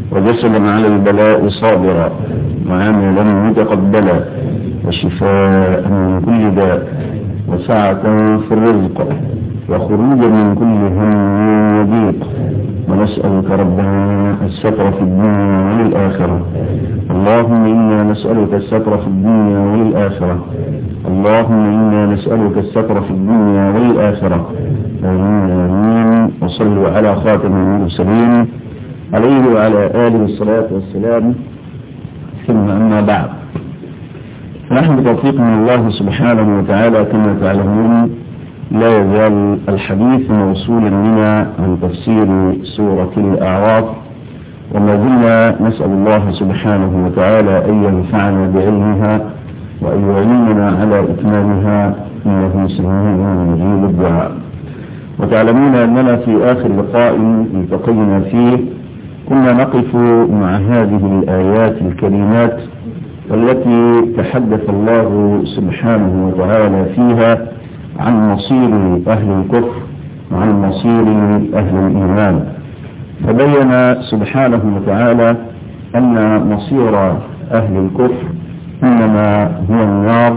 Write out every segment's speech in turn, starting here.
وجسدا على البلاء صابرا وعملا متقبلا وشفاء من كل داء وسعة في الرزق وخروجا من كل هم وضيق ونسألك ربنا الستر في الدنيا والآخرة اللهم إنا نسألك الستر في الدنيا والآخرة اللهم إنا نسألك الستر في الدنيا والآخرة آمين آمين وصلوا على خاتم المرسلين عليه وعلى آله الصلاة والسلام ثم أما بعد نحن بتوفيق من الله سبحانه وتعالى كما تعلمون لا يزال الحديث موصولا بنا عن تفسير سورة الأعراف وما زلنا نسأل الله سبحانه وتعالى أن ينفعنا بعلمها وأن يعيننا على إتمامها إنه سميع مجيب الدعاء وتعلمون أننا في آخر لقاء التقينا فيه كنا نقف مع هذه الآيات الكريمات والتي تحدث الله سبحانه وتعالى فيها عن مصير أهل الكفر وعن مصير أهل الإيمان فبين سبحانه وتعالى أن مصير أهل الكفر إنما هو النار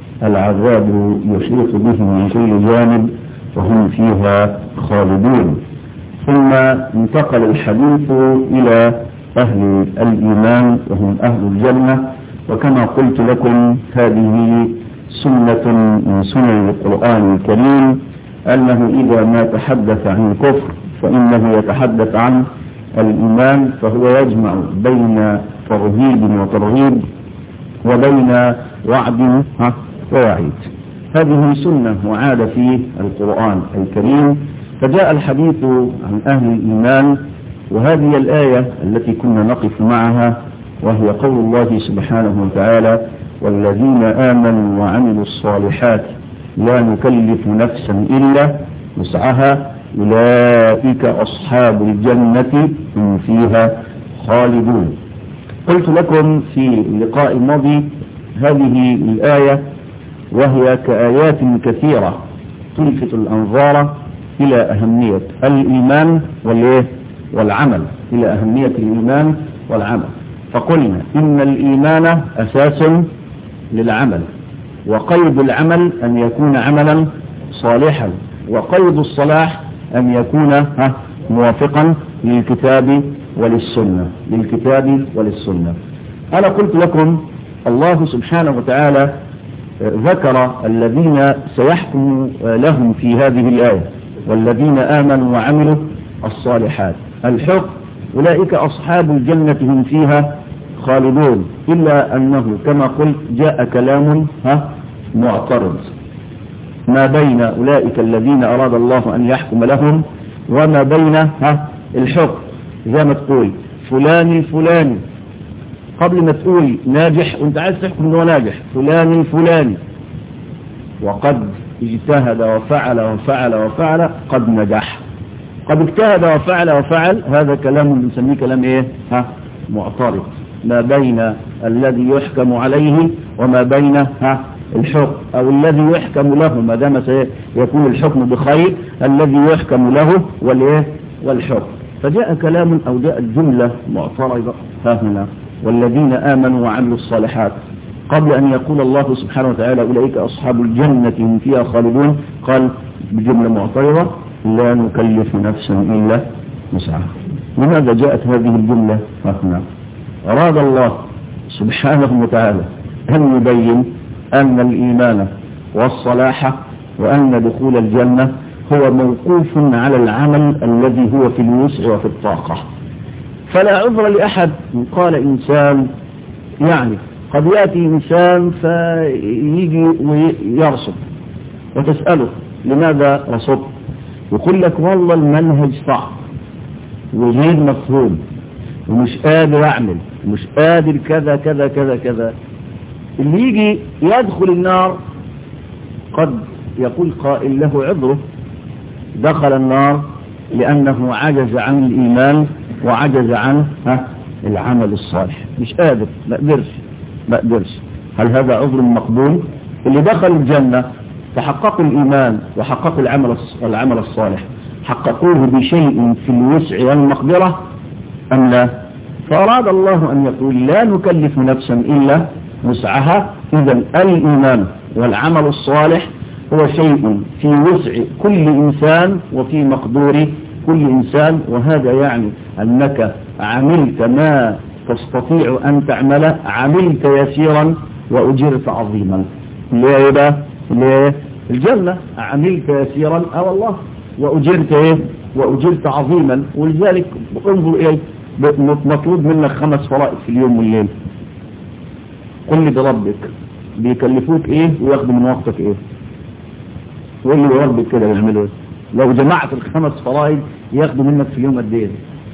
العذاب يحيط بهم من كل جانب وهم فيها خالدون ثم انتقل الحديث إلى أهل الإيمان وهم أهل الجنة وكما قلت لكم هذه سنة من سنن القرآن الكريم أنه إذا ما تحدث عن الكفر فإنه يتحدث عن الإيمان فهو يجمع بين ترهيب وترغيب وبين وعد ووعيد هذه سنة وعاد في القرآن الكريم فجاء الحديث عن أهل الإيمان وهذه الآية التي كنا نقف معها وهي قول الله سبحانه وتعالى والذين آمنوا وعملوا الصالحات لا نكلف نفسا إلا وسعها أولئك أصحاب الجنة هم فيها خالدون قلت لكم في اللقاء الماضي هذه الآية وهي كآيات كثيرة تلفت الأنظار إلى أهمية الإيمان والإيه والعمل إلى أهمية الإيمان والعمل فقلنا إن الإيمان أساس للعمل وقيد العمل أن يكون عملا صالحا وقيد الصلاح أن يكون موافقا للكتاب وللسنة للكتاب وللسنة أنا قلت لكم الله سبحانه وتعالى ذكر الذين سيحكم لهم في هذه الآية والذين آمنوا وعملوا الصالحات الحكم أولئك أصحاب الجنة هم فيها خالدون إلا أنه كما قلت جاء كلام ها معترض ما بين أولئك الذين أراد الله أن يحكم لهم وما بين ها الحكم زي ما تقول فلان الفلاني قبل ما تقول ناجح وانت عايز تحكم انه ناجح فلان الفلاني وقد اجتهد وفعل وفعل وفعل قد نجح قد اجتهد وفعل وفعل هذا كلام بنسميه كلام ايه ها معترض ما بين الذي يحكم عليه وما بين ها الحكم او الذي يحكم له ما دام سيكون الحكم بخير الذي يحكم له والايه والحكم فجاء كلام او جاءت جمله معترضه ها هنا والذين امنوا وعملوا الصالحات قبل ان يقول الله سبحانه وتعالى اولئك اصحاب الجنه هم فيها خالدون قال بجمله معترضه لا نكلف نفسا الا وسعها لماذا جاءت هذه الجمله هنا أراد الله سبحانه وتعالى أن يبين أن الإيمان والصلاح وأن دخول الجنة هو موقوف على العمل الذي هو في الوسع وفي الطاقة فلا عذر لأحد من قال إنسان يعني قد يأتي إنسان فيجي ويرصد وتسأله لماذا رصدت يقول لك والله المنهج صعب وغير مفهوم ومش قادر اعمل ومش قادر كذا كذا كذا كذا اللي يجي يدخل النار قد يقول قائل له عذره دخل النار لأنه عجز عن الإيمان وعجز عن ها العمل الصالح مش قادر ما قدرش ما قدرش هل هذا عذر مقبول اللي دخل الجنة فحققوا الإيمان وحققوا العمل العمل الصالح حققوه بشيء في الوسع والمقدرة أم لا فأراد الله أن يقول لا نكلف نفسا إلا وسعها إذا الإيمان والعمل الصالح هو شيء في وسع كل إنسان وفي مقدور كل إنسان وهذا يعني أنك عملت ما تستطيع أن تعمل عملت يسيرا وأجرت عظيما ليه بقى ليه الجنة عملت يسيرا أو الله وأجرت إيه وأجرت عظيما ولذلك انظر إيه مطلوب منك خمس فرائض في اليوم والليل قل لي بربك بيكلفوك ايه وياخدوا من وقتك ايه قول لي بربك كده بيعملوا ايه لو جمعت الخمس فرائض ياخدوا منك في اليوم قد ايه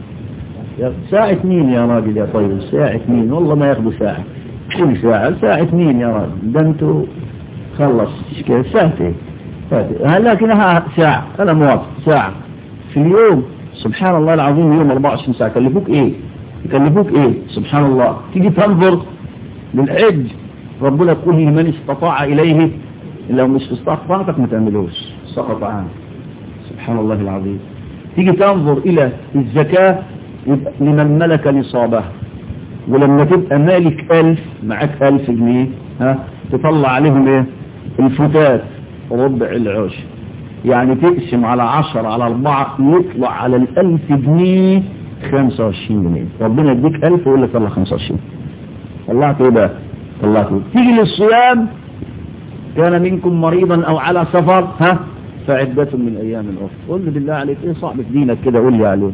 ساعة مين يا راجل يا طيب ساعة مين والله ما ياخدوا ساعة كل ساعة ساعة مين يا راجل ده انتوا خلص كده ساعتين لكنها ساعة انا موافق ساعة في اليوم سبحان الله العظيم يوم 24 ساعة يكلفوك ايه يكلفوك ايه سبحان الله تيجي تنظر للحج ربنا يقول لمن استطاع اليه لو مش في استطاعتك ما تعملوش سقط عنه سبحان الله العظيم تيجي تنظر الى الزكاة لمن ملك نصابه ولما تبقى مالك ألف معاك ألف جنيه ها تطلع عليهم ايه الفتات ربع العشر يعني تقسم على عشر على أربعة يطلع على الألف جنيه خمسة وعشرين جنيه ربنا يديك ألف ويقول لك طلع خمسة وعشرين طلعت ايه بقى طلعت ايه تيجي للصيام كان منكم مريضا أو على سفر ها فعدة من أيام أخرى قل لي بالله عليك ايه صعب في دينك كده قول لي عليه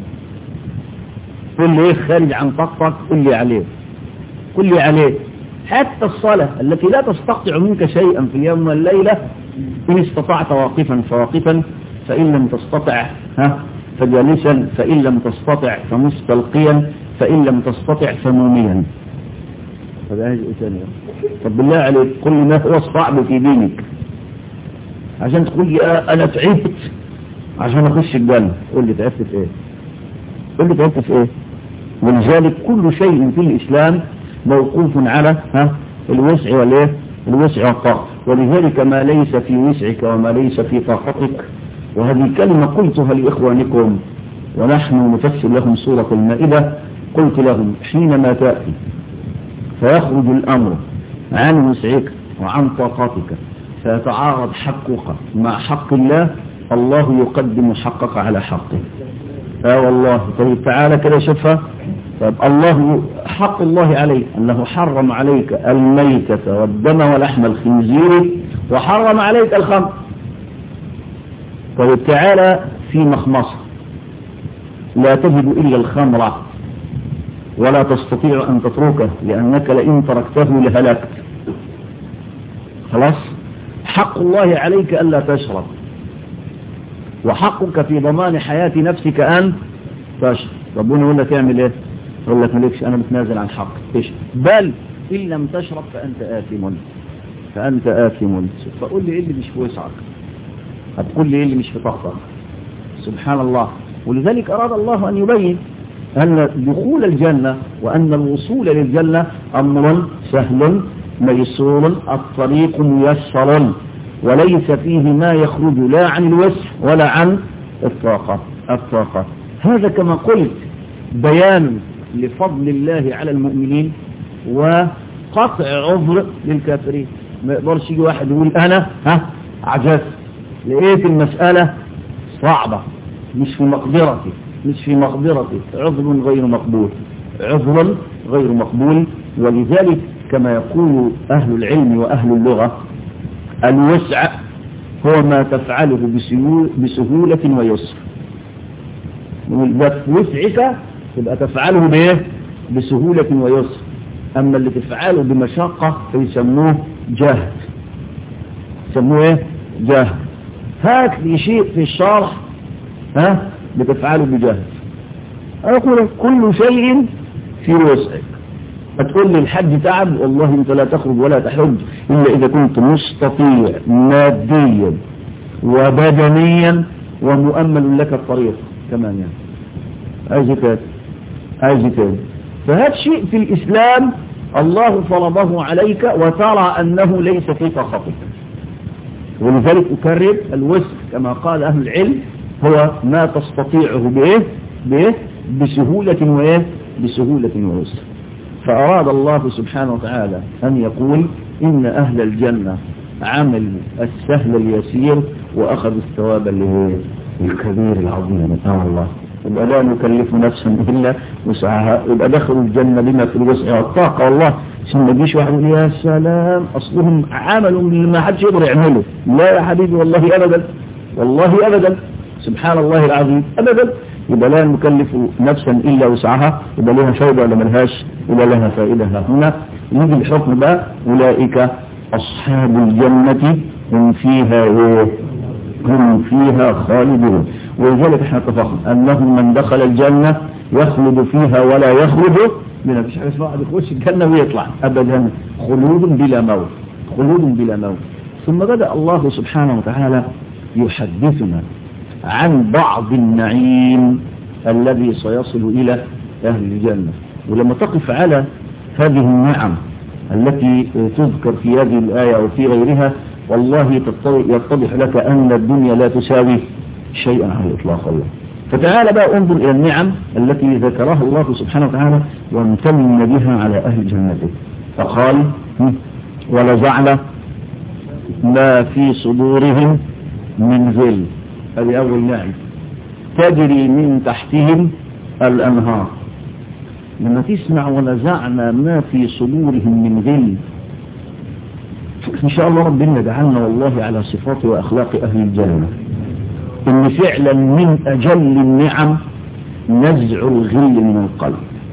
قل لي ايه خارج عن طاقتك قل لي عليه قل لي عليه حتى الصلاة التي لا تستقطع منك شيئا في اليوم والليلة إن استطعت واقفا فواقفا فإن لم تستطع ها فجالسا فإن لم تستطع فمستلقيا فإن لم تستطع فموميا هذا ايه ثانية طب بالله عليك قل لي ما هو الصعب في دينك عشان تقول لي آه أنا تعبت عشان أخش الجنة قول لي تعبت في إيه قول لي تعبت في إيه ولذلك كل شيء في الإسلام موقوف على ها الوسع والايه الوسع والطاقة ولذلك ما ليس في وسعك وما ليس في طاقتك وهذه كلمة قلتها لإخوانكم ونحن نفسر لهم سورة المائدة قلت لهم حينما تأتي فيخرج الأمر عن وسعك وعن طاقتك فيتعارض حقك مع حق الله الله يقدم حقك على حقه اه والله طيب تعالى كده شوفها طيب الله حق الله عليك أنه حرم عليك الميتة والدم ولحم الخنزير وحرم عليك الخمر طيب تعالى في مخمصة لا تجد إلا الخمر ولا تستطيع أن تتركه لأنك لئن تركته لهلكت خلاص حق الله عليك ألا تشرب وحقك في ضمان حياة نفسك أن تشرب ربنا يقول لك اعمل ايه يقول لك مالكش انا متنازل عن حقك ايش بل ان لم تشرب فانت آثم فانت آثم فقول لي ايه اللي مش في وسعك هتقول لي ايه اللي مش في طاقتك سبحان الله ولذلك اراد الله ان يبين ان دخول الجنة وان الوصول للجنة امر سهل ميسور الطريق ميسر وليس فيه ما يخرج لا عن الوسع ولا عن الطاقة الطاقة هذا كما قلت بيان لفضل الله على المؤمنين وقطع عذر للكافرين ما يقدرش يجي واحد يقول انا ها عجزت لقيت المسألة صعبة مش في مقدرتي مش في مقدرتي عذر غير مقبول عذر غير مقبول ولذلك كما يقول أهل العلم وأهل اللغة الوسع هو ما تفعله بسهولة ويسر ده في وسعك تبقى تفعله بايه بسهولة ويسر اما اللي تفعله بمشقة فيسموه جهد يسموه ايه جهد هات لي شيء في الشرح ها بتفعله بجهد اقول كل شيء في وسعك هتقول لي الحج تعب والله انت لا تخرج ولا تحج الا اذا كنت مستطيع ماديا وبدنيا ومؤمل لك الطريق كمان يعني عايز تاني عايز تاني فهذا شيء في الإسلام الله فرضه عليك وترى أنه ليس في طاقتك ولذلك أكرر الوسع كما قال أهل العلم هو ما تستطيعه بإيه بإيه بسهولة وإيه بسهولة ويسر فأراد الله سبحانه وتعالى أن يقول إن أهل الجنة عملوا السهل اليسير وأخذوا الثواب الكبير العظيم آه الله يبقى لا نكلف نفسا إلا وسعها يبقى دخلوا الجنة بما في الوسع والطاقة والله ثم ما يجيش واحد يقول يا سلام أصلهم عملوا اللي ما حدش يقدر يعمله لا يا حبيبي والله أبدا والله أبدا سبحان الله العظيم أبدا يبقى لا نكلف نفسا إلا وسعها يبقى لها فائدة ولا ملهاش يبقى لها فائدة هنا يجي الحكم بقى أولئك أصحاب الجنة هم فيها إيه هم فيها خالدون ولذلك احنا اتفقنا أنه من دخل الجنة يخلد فيها ولا يخرج من فيش حاجة اسمها واحد يخش الجنة ويطلع أبدا خلود بلا موت خلود بلا موت ثم بدأ الله سبحانه وتعالى يحدثنا عن بعض النعيم الذي سيصل إلى أهل الجنة ولما تقف على هذه النعم التي تذكر في هذه الآية وفي غيرها والله يتضح لك أن الدنيا لا تساوي شيئا على الإطلاق الله فتعال بقى انظر إلى النعم التي ذكرها الله سبحانه وتعالى وامتن بها على أهل جنته فقال ونزعنا ما في صدورهم من ذل هذه أول نعم تجري من تحتهم الأنهار لما تسمع ونزعنا ما في صدورهم من غل إن شاء الله ربنا يجعلنا والله على صفات وأخلاق أهل الجنة إن فعلا من أجل النعم نزع الغل من القلب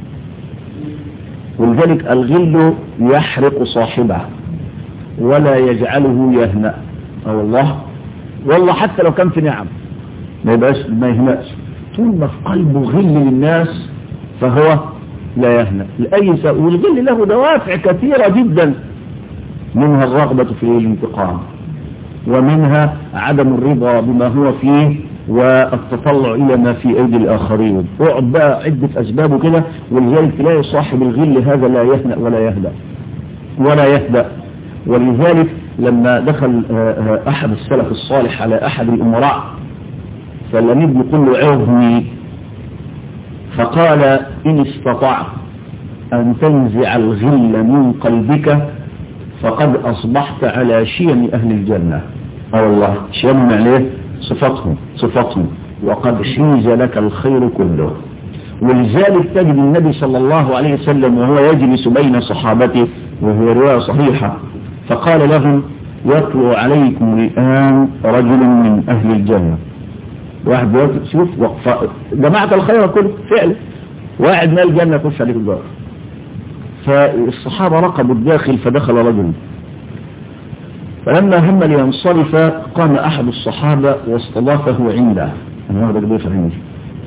ولذلك الغل يحرق صاحبه ولا يجعله يهنأ أو الله والله حتى لو كان في نعم ما يبقاش ما يهنأش طول ما في قلبه غل للناس فهو لا يهنأ لأي والغل له دوافع كثيرة جدا منها الرغبة في الانتقام ومنها عدم الرضا بما هو فيه والتطلع إلى ما في أيدي الآخرين اقعد بقى عدة أسباب كده ولذلك تلاقي صاحب الغل هذا لا يهنأ ولا يهدأ ولا يهدأ ولذلك لما دخل أحد السلف الصالح على أحد الأمراء فالأمير بيقول له عظني فقال إن استطعت أن تنزع الغل من قلبك فقد أصبحت على شيم أهل الجنة أو الله شيم عليه صفتهم صفتهم وقد حيز لك الخير كله ولذلك تجد النبي صلى الله عليه وسلم وهو يجلس بين صحابته وهي رواية صحيحة فقال لهم يتلو عليكم الآن رجل من أهل الجنة واحد دلوقتي شوف جماعة الخير كله فعل واحد من الجنة يخش عليك الجار فالصحابة رقبوا الداخل فدخل رجل فلما هم لينصرف قام أحد الصحابة واستضافه عنده أنا هذا ضيف عندي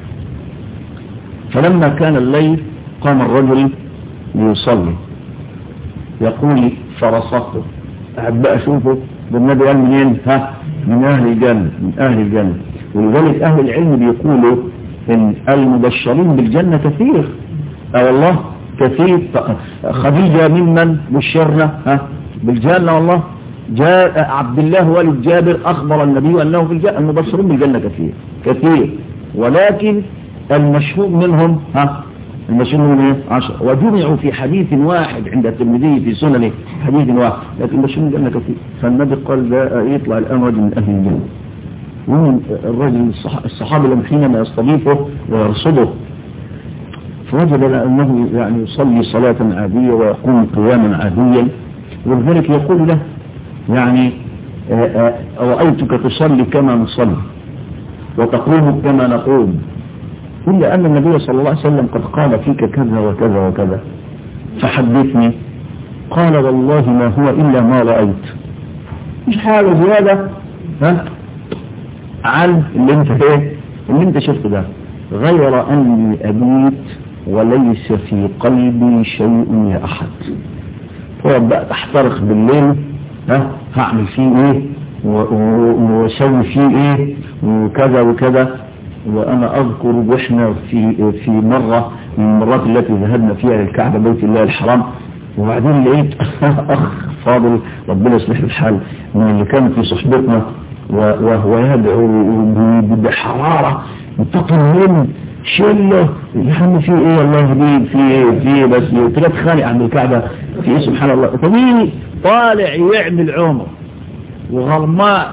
فلما كان الليل قام الرجل ليصلي يقول فرصته أحب أشوفه بالنبي قال منين ها من أهل الجنة من أهل الجنة ولذلك أهل العلم بيقولوا إن المبشرين بالجنة كثير أه والله كثير خديجة ممن بشرنا ها بالجنة والله جاء عبد الله والد جابر أخبر النبي أنه في الجنة المبشرون بالجنة كثير كثير ولكن المشهور منهم ها المشهور منهم ايه عشر وجمعوا في حديث واحد عند الترمذي في سننه حديث واحد لكن المشهور بالجنة كثير فالنبي قال لا يطلع الآن رجل من أهل الجنة ومن الرجل الصحابي لما حينما يستضيفه ويرصده فوجد أنه يعني يصلي صلاة عادية ويقوم قياما عاديا ولذلك يقول له يعني رأيتك تصلي كما نصلي وتقوم كما نقوم إلا أن النبي صلى الله عليه وسلم قد قال فيك كذا وكذا وكذا فحدثني قال والله ما هو إلا ما رأيت مش حاجة زيادة ها عن اللي انت ايه اللي انت شفته ده غير أني أبيت وليس في قلبي شيء يا أحد هو بقى تحترق بالليل ها هعمل فيه ايه واسوي فيه ايه وكذا وكذا وانا اذكر واحنا في في مرة من المرات التي ذهبنا فيها للكعبة بيت الله الحرام وبعدين لقيت اخ فاضل ربنا يصلح الحال من اللي كان في صحبتنا وهو يدعو بحرارة متقن من شله يا عم في ايه الله يهديك في ايه في ايه بس تلاقي تخانق عند الكعبة في ايه سبحان الله طويل طالع يعمل عمر وغرماء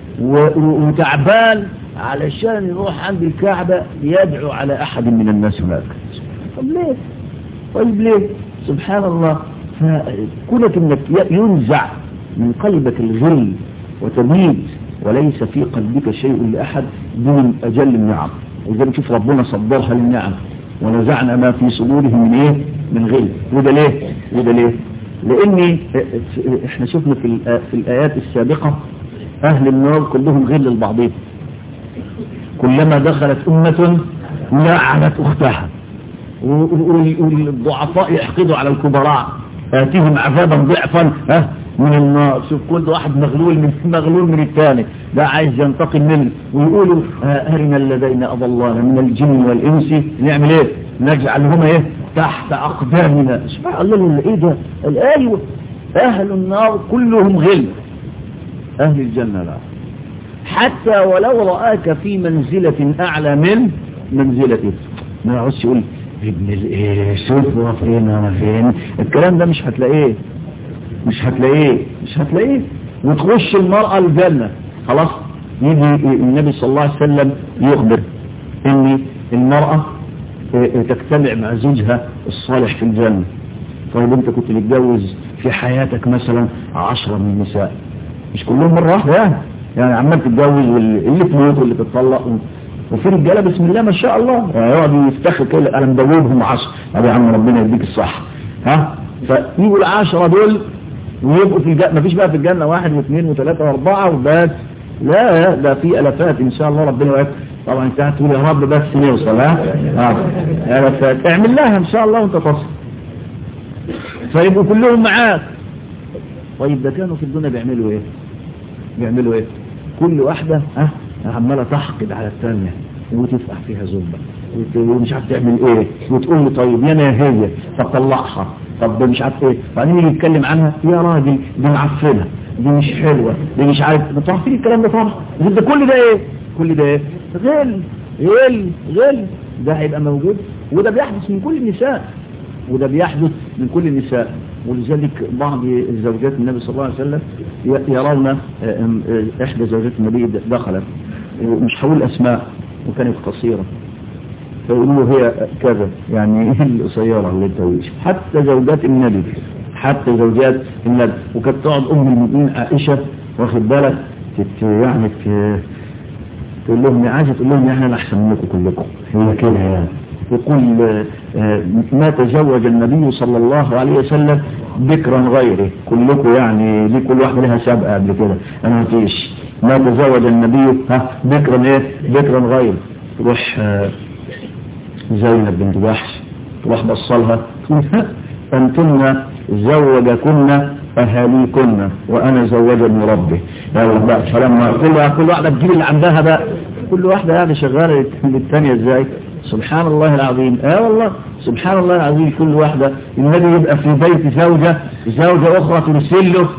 وتعبان علشان يروح عند الكعبة يدعو على احد من الناس هناك طب ليه طيب ليه سبحان الله فكونك انك ينزع من قلبك الغل وتمييز وليس في قلبك شيء لأحد دون أجل النعم وإذا شوف ربنا صدرها للنعم ونزعنا ما في صدورهم من ايه من غل وده ليه وده ليه لاني احنا شفنا في, في الآيات السابقة أهل النار كلهم غل لبعضهم كلما دخلت أمة لعنت أختها والضعفاء يحقدوا على الكبراء آتيهم عذابا ضعفا ها من النار شوف كل واحد مغلول من مغلول من الثاني ده عايز ينتقم منه ويقولوا أرنا الذين أضلانا من الجن والإنس نعمل ايه نجعلهم ايه تحت أقدامنا سبحان الله ايه ده الآية أهل النار كلهم غل أهل الجنة لا حتى ولو رآك في منزلة أعلى من منزلته ما يعوز يقول ابن الايه شوف فين انا فين الكلام ده مش هتلاقيه مش هتلاقيه مش هتلاقيه وتخش المرأة الجنة خلاص يجي النبي صلى الله عليه وسلم يخبر ان المرأة تجتمع مع زوجها الصالح في الجنة طيب انت كنت متجوز في حياتك مثلا عشرة من النساء مش كلهم مرة واحدة يعني يعني عمال تتجوز واللي تموت واللي تتطلق وفي رجاله بسم الله ما شاء الله يقعد يفتخر كده انا مدوبهم عشر طب يا عم ربنا يديك الصح ها فيجوا العشرة دول ويبقوا في الجنة مفيش بقى في الجنة واحد واثنين وثلاثة واربعة وبس لا ده في الافات ان شاء الله ربنا يوفقك طبعا انت هتقول يا رب بس نوصل ها اه الافات اعمل لها ان شاء الله وانت تصل فيبقوا كلهم معاك طيب ده كانوا في الدنيا بيعملوا ايه بيعملوا ايه كل واحدة ها عمالة تحقد على الثانية وتفتح فيها زوبة ومش عارف تعمل ايه وتقول له طيب يا انا هي فطلعها طب ده مش عارف ايه بعدين يجي يتكلم عنها يا راجل دي معفنه دي مش حلوة دي مش عارف انتوا عارفين الكلام ده طبعا ده كل ده ايه كل ده ايه غل غل غل ده هيبقى موجود وده بيحدث من كل النساء وده بيحدث من كل النساء ولذلك بعض زوجات النبي صلى الله عليه وسلم يرون احدى زوجات النبي دخلت مش هقول اسماء وكانت قصيرة فيقولوا هي كذا يعني القصيرة اللي انت حتى زوجات النبي حتى زوجات النبي وكانت تقعد ام المؤمنين عائشة واخد بالك يعني تقول لهم عايزة تقول لهم احنا احسن منكم كلكم هي كده يعني يقول ما تزوج النبي صلى الله عليه وسلم بكرا غيره كلكم يعني دي كل واحدة لها سابقة قبل كده انا ما فيش ما تزوج النبي ها بكرا ايه بكرا غيره تروح زينب بنت جحش تروح بصلها تقول انتن زوجكن اهاليكن وانا زوجني ربي بقى فلما كل كل واحده تجيب اللي عندها بقى كل واحده يعني شغاله للثانيه ازاي سبحان الله العظيم اه والله سبحان الله العظيم كل واحدة النبي يبقى في بيت زوجة زوجة اخرى ترسل له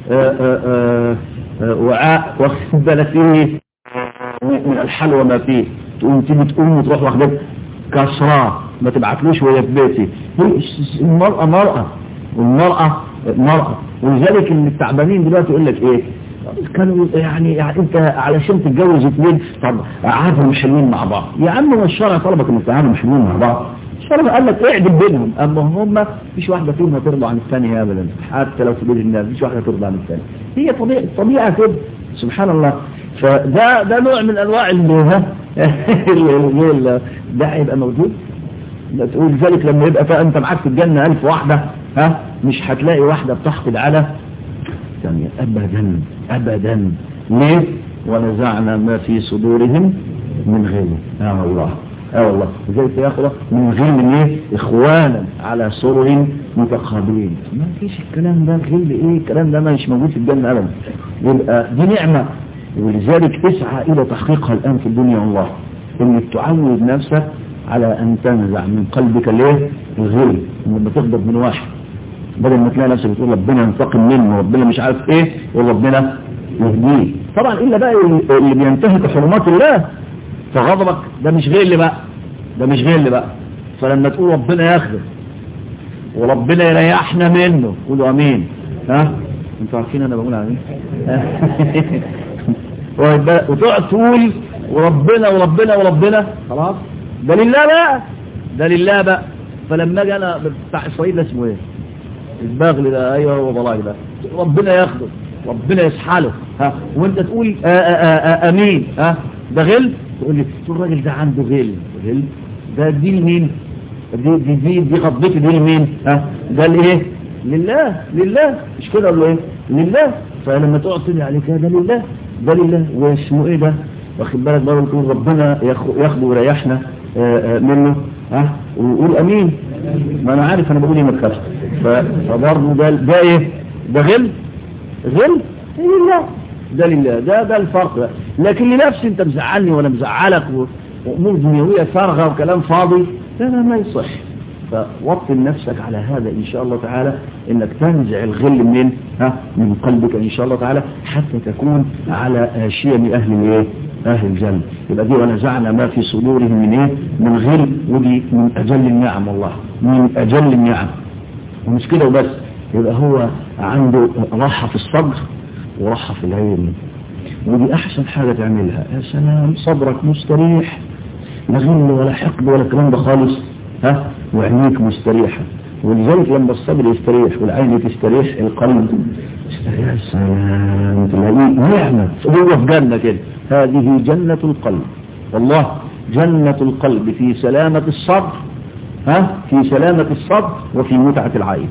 وعاء واخد بالك فيه من الحلوى ما فيه تقوم تيجي تقوم وتروح واخدك كسراه ما تبعتلوش وهي في بيتي المرأة مرأة والمرأة مرأة ولذلك التعبانين دلوقتي يقول لك ايه كانوا يعني, يعني انت علشان تتجوز اثنين طب قعدوا حلوين مع بعض يا عم هو الشرع طلبك انك تقعدوا حلوين مع بعض الشرع قال لك اعدل بينهم اما هم مفيش واحده فيهم هترضى عن الثانيه ابدا حتى لو في بيت الناس مفيش واحده ترضى عن الثانيه هي طبيعه طبيعه كده سبحان الله فده ده نوع من انواع اللي ده هيبقى موجود تقول ذلك لما يبقى انت معاك في الجنه ألف واحده ها مش هتلاقي واحده بتحقد على يعني أبدا أبدا ليه ونزعنا ما في صدورهم من غل آه والله آه والله زي يا أخوة من غل من إيه إخوانا على سرر متقابلين ما فيش الكلام ده غل إيه الكلام ده مش موجود في الجنة أبدا يبقى دي نعمة ولذلك اسعى إلى تحقيقها الآن في الدنيا والله إنك تعود نفسك على أن تنزع من قلبك ليه الغل لما تغضب من واحد بدل ما تلاقي نفسك بتقول ربنا ينتقم منه وربنا مش عارف ايه وربنا يهديه طبعا الا بقى اللي بينتهك حرمات الله فغضبك ده مش غير اللي بقى ده مش غل بقى فلما تقول ربنا ياخده وربنا يريحنا منه قولوا امين ها انتوا عارفين انا بقول امين وتقعد تقول وربنا وربنا وربنا خلاص ده لله بقى ده لله بقى فلما اجي انا بتاع اسرائيل اسمه ايه البغل ده ايوه هو ضلال ده ربنا ياخده ربنا يسحله ها وانت تقول آآ آآ امين ها ده غل تقول لي الراجل ده عنده غل غل ده دي لمين دي دي دي, دي قضيتي دي لمين ها ده لايه لله لله مش كده ولا ايه لله فلما تقعد تدعي عليه كده ده لله ده لله واسمه ايه ده واخد بالك برضه تقول ربنا ياخده ويريحنا منه ها ويقول امين ما انا عارف انا بقول ايه ما تخافش فبرضه ده ده ايه ده غل غل لله ده لله ده ده الفرق ده لكن لنفسي انت مزعلني ولا مزعلك وامور دنيويه فارغه وكلام فاضي لا لا ما يصح فوطن نفسك على هذا ان شاء الله تعالى انك تنزع الغل من ها من قلبك ان شاء الله تعالى حتى تكون على شيم اهل الايه اهل الجنه يبقى دي ونزعنا ما في صدورهم من ايه من غل ودي من اجل النعم والله من اجل النعم ومش كده وبس يبقى هو عنده راحه في الصدر وراحه في العين ودي احسن حاجه تعملها يا سلام صدرك مستريح لا غل ولا حقد ولا الكلام ده خالص ها وعينيك مستريحة ولذلك لما الصدر يستريح والعين تستريح القلب يا سلام تلاقيه نعمة هو في جنة كده هذه جنة القلب والله جنة القلب في سلامة الصدر ها في سلامة الصدر وفي متعة العين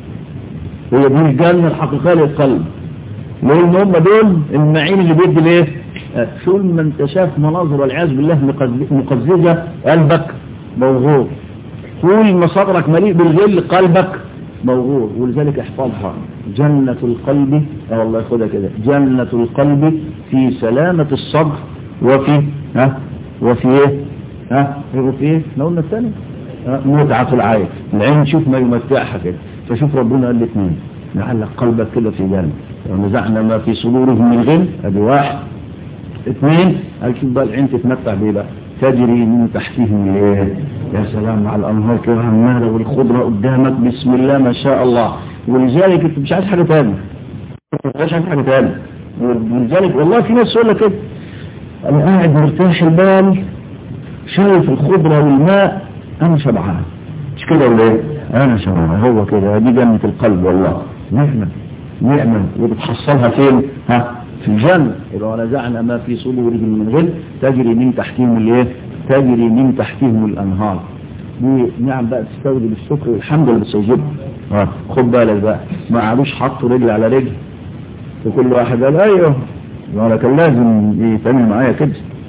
هي دي الجنة الحقيقية للقلب لأن هم دول المعين اللي بيدي ليه شو ما انت شاف مناظر والعياذ بالله مقززة قلبك موغور طول ما صدرك مليء بالغل قلبك موغور ولذلك احفظها جنة القلب اه والله خدها كده جنة القلب في سلامة الصدر وفي ها وفي ايه ها وفي ايه احنا قلنا الثاني متعة العين العين شوف ما يمتعها كده فشوف ربنا قال الاثنين نعلق قلبك كده في جنة ونزعنا ما في صدورهم من غل ادي واحد اثنين قال شوف بقى العين تتمتع بيه بقى تجري من تحتهم ايه يا سلام على الانهار كده عماله والخضره قدامك بسم الله ما شاء الله ولذلك انت مش عايز حاجه ثانيه مش عايز حاجه ثانيه ولذلك والله في ناس يقول لك كده انا قاعد مرتاح البال شايف الخضره والماء انا شبعان مش كده ولا ايه انا شبعان هو كده دي جنه القلب والله نعمه نعمه وبتحصلها فين ها في الجنة إذا ونزعنا ما في صدورهم من غل تجري من تحتهم الايه تجري من تحتهم الأنهار دي نعم بقى تستوجب الشكر والحمد لله بتستوجب اه خد بالك بقى ما عادوش حطوا رجل على رجل وكل واحد قال ايوه وانا كان لازم يتعمل معايا كده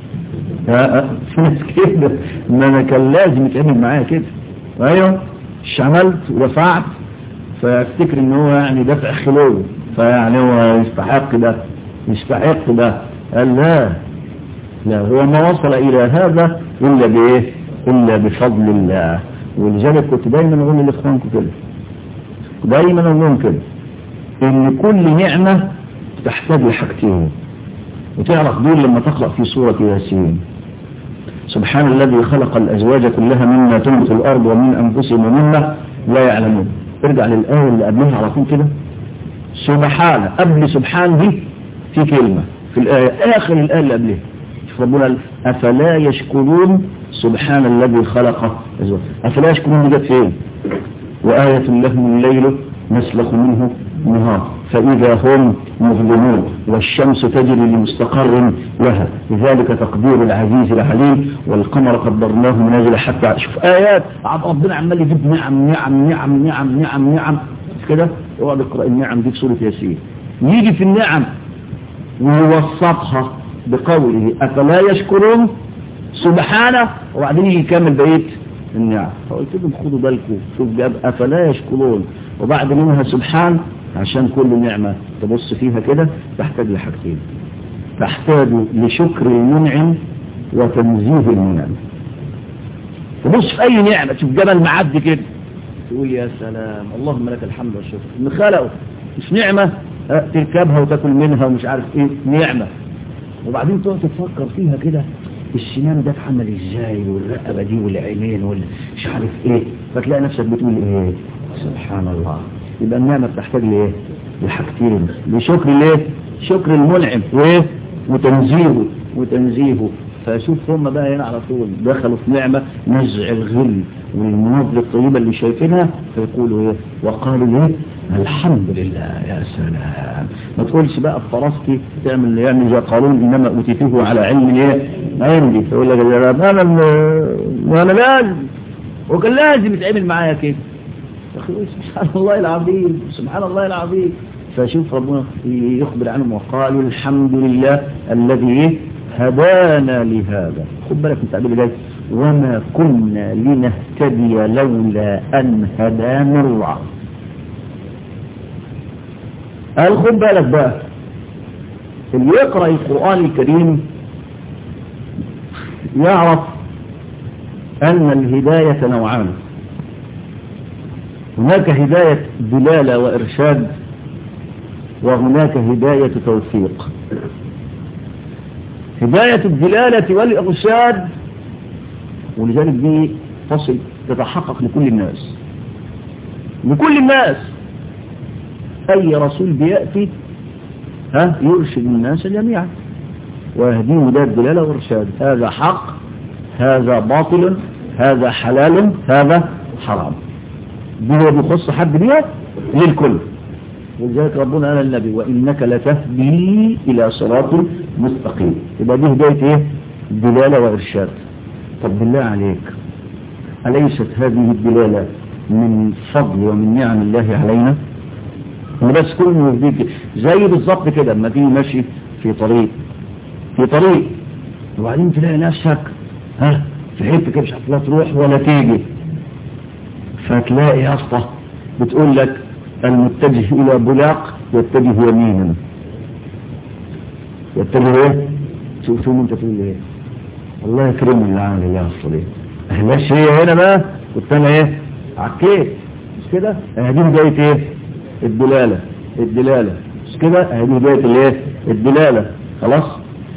في ناس كده ما انا كان لازم يتعمل معايا كده ايوه مش عملت ودفعت فافتكر ان هو يعني دفع خلوه فيعني هو يستحق ده يستحق ده قال لا لا هو ما وصل إلى هذا إلا بإيه إلا بفضل الله ولذلك كنت دايما أقول لإخوانكم كده دايما أقول لهم كده إن كل نعمة تحتاج لحاجتين وتعرف دول لما تقرأ في سورة ياسين سبحان الذي خلق الأزواج كلها مما تنبت الأرض ومن أنفسهم ومما لا يعلمون ارجع للآية اللي قبلها على طول كده سبحان قبل سبحان دي في كلمة في الآية آخر الآية اللي قبلها شوف ربنا قال أفلا يشكرون سبحان الذي خلق الزواج أفلا يشكرون دي جت فين وآية لهم الليل نسلخ منه نهار فإذا هم مظلمون والشمس تجري لمستقر لها لذلك تقدير العزيز العليم والقمر قدرناه منازل حتى شوف آيات ربنا عمال يجيب نعم نعم نعم نعم نعم نعم كده اقعد اقرأ النعم دي في سورة ياسين يجي في النعم ويوصفها بقوله أفلا يشكرون سبحانه وبعدين يكمل بقيه النعم فقلت لهم خدوا بالكم شوف جاب أفلا يشكرون وبعد منها سبحان عشان كل نعمة تبص فيها كده تحتاج لحاجتين تحتاج لشكر المنعم وتنزيه المنعم تبص في أي نعمة تشوف جبل معدي كده تقول يا سلام اللهم لك الحمد والشكر إن خلقه مش نعمة تركبها وتاكل منها ومش عارف ايه نعمة وبعدين تقعد تفكر فيها كده السنان ده اتعمل ازاي والرقبة دي والعينين والمش عارف ايه فتلاقي نفسك بتقول ايه سبحان الله يبقى النعمة بتحتاج لايه لحاجتين لشكر الايه شكر المنعم وايه وتنزيهه وتنزيهه فشوف هم بقى هنا على طول دخلوا في نعمة نزع الغل والمناظر الطيبة اللي شايفينها فيقولوا ايه وقالوا ايه الحمد لله يا سلام ما تقولش بقى الفرستي تعمل يعمل زي قارون انما اوتيته على علم ايه عندي فيقول لك انا انا لازم وكان لازم يتعمل معايا كده سبحان الله العظيم سبحان الله العظيم فشوف ربنا يخبر عنهم وقالوا الحمد لله الذي هدانا لهذا خد بالك من التعبير ده وما كنا لنهتدي لولا أن هدانا الله قال خد بالك بقى اللي يقرأ القرآن الكريم يعرف أن الهداية نوعان هناك هداية دلالة وإرشاد وهناك هداية توفيق هداية الدلالة والإرشاد ولذلك دي تصل تتحقق لكل الناس لكل الناس أي رسول بيأتي ها يرشد الناس جميعا ويهديه هداية الدلالة والإرشاد هذا حق هذا باطل هذا حلال هذا حرام دي هو بيخص حد بيها للكل ولذلك ربنا قال النبي وإنك لتهدي إلى صراط مستقيم يبقى دي هداية إيه؟ دلالة وإرشاد طب بالله عليك أليست هذه الدلالة من فضل ومن نعم الله علينا بس كل يهديك زي بالظبط كده لما تيجي ماشي في طريق في طريق وبعدين تلاقي نفسك ها في حته كده مش عارف لا تروح ولا تيجي فتلاقي يا اسطى بتقول لك المتجه الى بلاق يتجه يمينا يتجه ايه شوف انت تقول ايه الله يكرمني اللي عامل اللي يحصل ايه اهلاش هي هنا بقى كنت انا ايه عكيت مش كده اهدي بدايه ايه الدلاله الدلاله مش كده اهدي بدايه الايه الدلاله خلاص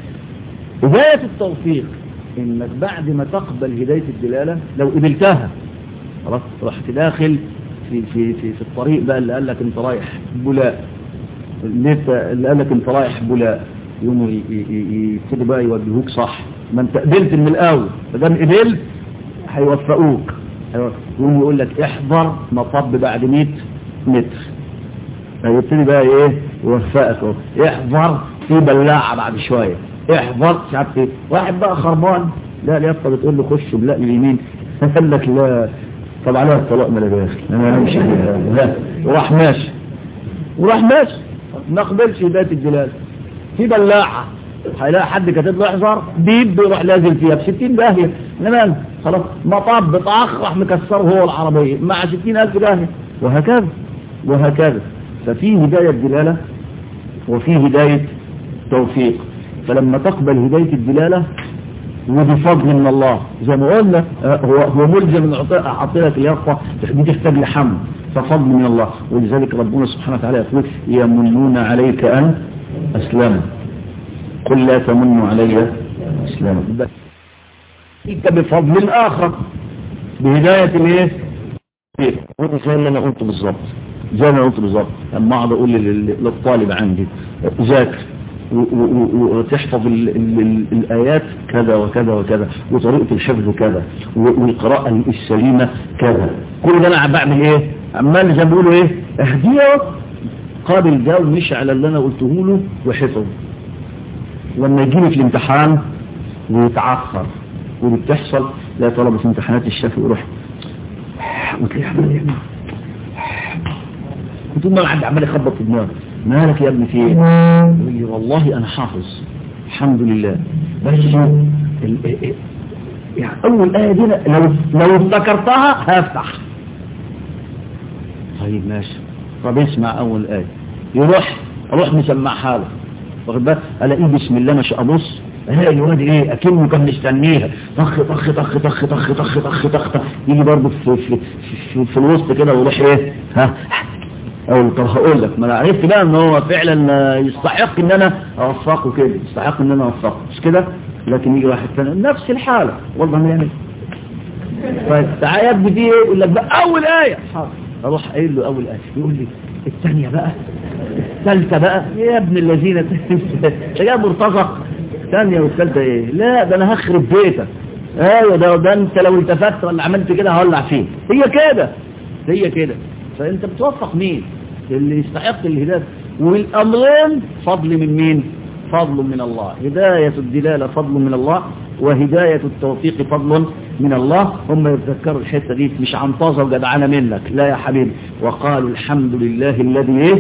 هدايه التوفيق انك بعد ما تقبل هدايه الدلاله لو قبلتها خلاص رحت داخل في في في في الطريق بقى اللي قال لك انت رايح بولاء اللي, اللي قال لك انت رايح بولاء يقوموا يبتدوا بقى يوجهوك صح ما انت قبلت من الاول فدام قبلت هيوفقوك يقوم يقول لك احذر مطب بعد 100 متر فيبتدي بقى ايه يوفقك احذر في بلاعه بعد شويه احذر مش عارف ايه واحد بقى خربان لا اليافطه بتقول له خش بلا اليمين قال لك لا طب عليها الطلاق ما انا داخل انا همشي لا وراح ماشي وراح ماشي ما قبلش هدايه الجلال في بلاعه هيلاقي حد كاتب له احذر بيب بيروح لازل فيها ب 60 داهيه انما خلاص مطب بطاخ راح مكسره هو العربيه مع 60000 داهيه وهكذا وهكذا ففي هدايه دلاله وفي هدايه توفيق فلما تقبل هدايه الدلاله وبفضل من الله زي ما قلنا هو هو ملزم ان اعطي لك اليافطه دي تحتاج لحمد ففضل من الله ولذلك ربنا سبحانه وتعالى يقول يمنون عليك ان اسلموا قل لا تمنوا علي اسلامك انت بفضل اخر بهدايه الايه وانا زي اللي انا قلته بالظبط زي ما قلت بالظبط لما اقعد اقول للطالب عندي ذاكر وتحفظ ال ال ال الآيات كذا وكذا وكذا وطريقة الحفظ كذا والقراءة السليمة كذا كل ده أنا بعمل إيه عمال زي ما بيقولوا إيه اهديه قابل جاوب مش على اللي أنا قلته له وحفظ لما يجيني في الامتحان ويتعثر ودي بتحصل لا طلبة امتحانات الشافي يروح وتلاقيه عمال يعمل كنت ما حد عمال يخبط في دماغه مالك يا ابني في ايه يقول لي والله انا حافظ الحمد لله بس يعني اول ايه دي لو لو افتكرتها هفتح طيب ماشي طب اسمع اول ايه يروح اروح مسمعها له واخد بالك الاقيه بسم الله ما شاء ابص الاقي الواد ايه اكنه كان مستنيها طخ طخ طخ طخ طخ طخ طخ طخ طخ يجي برضه في في, في, في الوسط كده ويروح ايه ها او طب هقول لك ما انا عرفت بقى ان هو فعلا يستحق ان انا اوفقه كده يستحق ان انا اوفقه مش كده لكن يجي واحد ثاني نفس الحالة والله ما يعمل فتعال يا ابني دي ايه يقول لك بقى اول آية حاضر اروح قايل له اول آية يقول لي الثانية بقى الثالثة بقى يا ابن الذين انت جاي مرتزق الثانية والثالثة ايه لا ده انا هخرب بيتك ايوه ده ده انت لو التفت ولا عملت كده هولع فيه هي كده هي كده فانت بتوفق مين اللي يستحق الهداية والامرين فضل من مين فضل من الله هداية الدلالة فضل من الله وهداية التوفيق فضل من الله هم يتذكروا الحتة دي مش عنطازة وجدعانة منك لا يا حبيبي وقالوا الحمد لله الذي ايه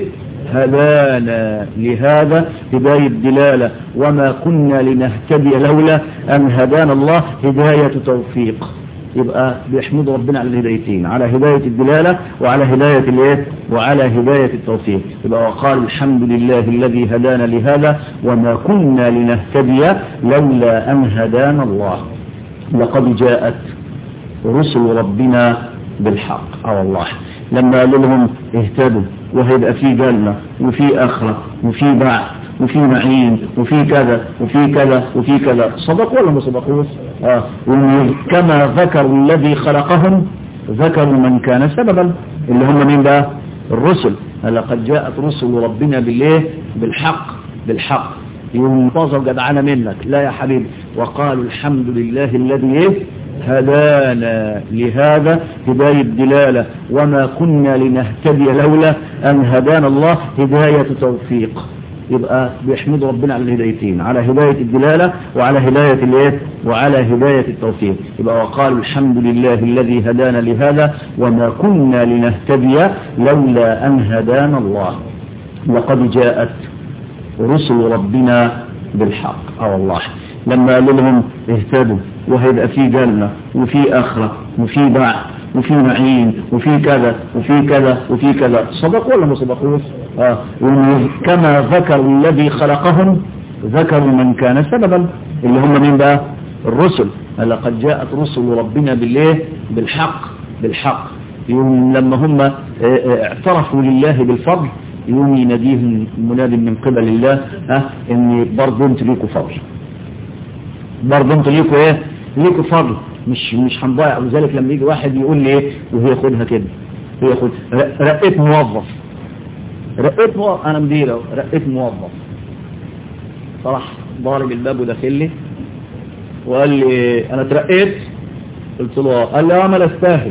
هدانا لهذا هداية دلالة وما كنا لنهتدي لولا أن هدانا الله هداية توفيق يبقى بيحمدوا ربنا على الهدايتين على هداية الدلالة وعلى هداية الايه وعلى هداية التوفيق يبقى وقال الحمد لله الذي هدانا لهذا وما كنا لنهتدي لولا أن هدانا الله لقد جاءت رسل ربنا بالحق اه والله لما قالوا لهم اهتدوا وهيبقى في جنة وفي آخرة وفي بعث وفي نعيم وفي كذا وفي كذا وفي كذا صدقوا ولا ما صدقوش آه. كما ذكروا الذي خلقهم ذكروا من كان سببا اللي هم مين بقى الرسل لقد جاءت رسل ربنا بالله بالحق بالحق ينتظر جدعانة منك لا يا حبيبي وقالوا الحمد لله الذي ايه هدانا لهذا هداية دلالة وما كنا لنهتدي لولا أن هدانا الله هداية توفيق يبقى بيحمدوا ربنا على الهدايتين على هداية الدلالة وعلى هداية الايه وعلى هداية التوفيق يبقى وقالوا الحمد لله الذي هدانا لهذا وما كنا لنهتدي لولا أن هدانا الله لقد جاءت رسل ربنا بالحق اه والله لما قالوا لهم اهتدوا وهيبقى في جنة وفي آخرة وفي بعث وفي نعيم وفي كذا وفي كذا وفي كذا صدقوا ولا ما صدقوش آه. كما ذكروا الذي خلقهم ذكروا من كان سببا اللي هم مين بقى الرسل لقد جاءت رسل ربنا بالله بالحق بالحق يوم لما هم اعترفوا لله بالفضل يوم يناديهم مناد من قبل الله ها ان برضه انتوا ليكوا فضل برضه انتوا ليكوا ايه ليكوا فضل مش مش هنضيع ولذلك لما يجي واحد يقول لي ايه وهي خدها كده هي خد رقيت موظف رقيت موظف انا مدير رقيت موظف صراحه ضارب الباب وداخل لي وقال لي انا اترقيت قلت له قال لي اه ما استاهل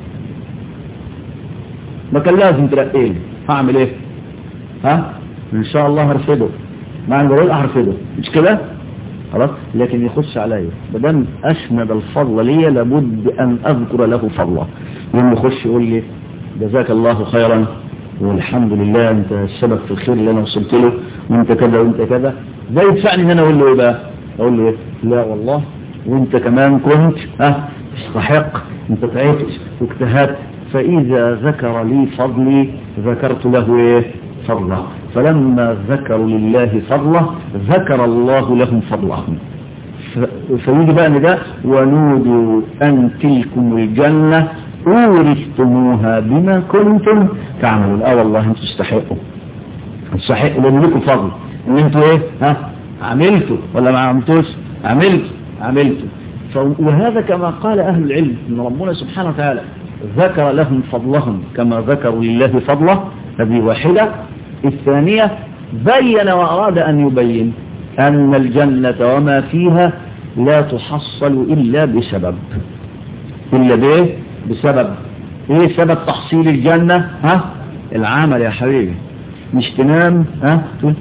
ما كان لازم ترقيني هعمل ايه ها ان شاء الله هرفده ما عندي رؤيه هرفده مش كده خلاص لكن يخش عليا ما دام اسند الفضل لي لابد ان اذكر له فضله يوم يخش يقول لي جزاك الله خيرا والحمد لله انت السبب في الخير اللي انا وصلت له وانت كذا وانت كذا ده يدفعني ان انا اقول له ايه بقى اقول له ايه لا والله وانت كمان كنت ها تستحق انت تعبت واجتهدت فاذا ذكر لي فضلي ذكرت له ايه فضله فلما ذكروا لله فضله ذكر الله لهم فضلهم فيجي بقى نداء ونودوا أن تلكم الجنة أورثتموها بما كنتم تعملون اه والله انتم تستحقوا تستحقوا لان لكم فضل ان انتوا ايه ها عملتوا ولا ما عملتوش عملتوا عملتوا وهذا كما قال أهل العلم ان ربنا سبحانه وتعالى ذكر لهم فضلهم كما ذكروا لله فضله هذه واحدة الثانية بين وأراد أن يبين أن الجنة وما فيها لا تحصل إلا بسبب إلا بإيه بسبب إيه سبب تحصيل الجنة ها العمل يا حبيبي مش تنام ها تقول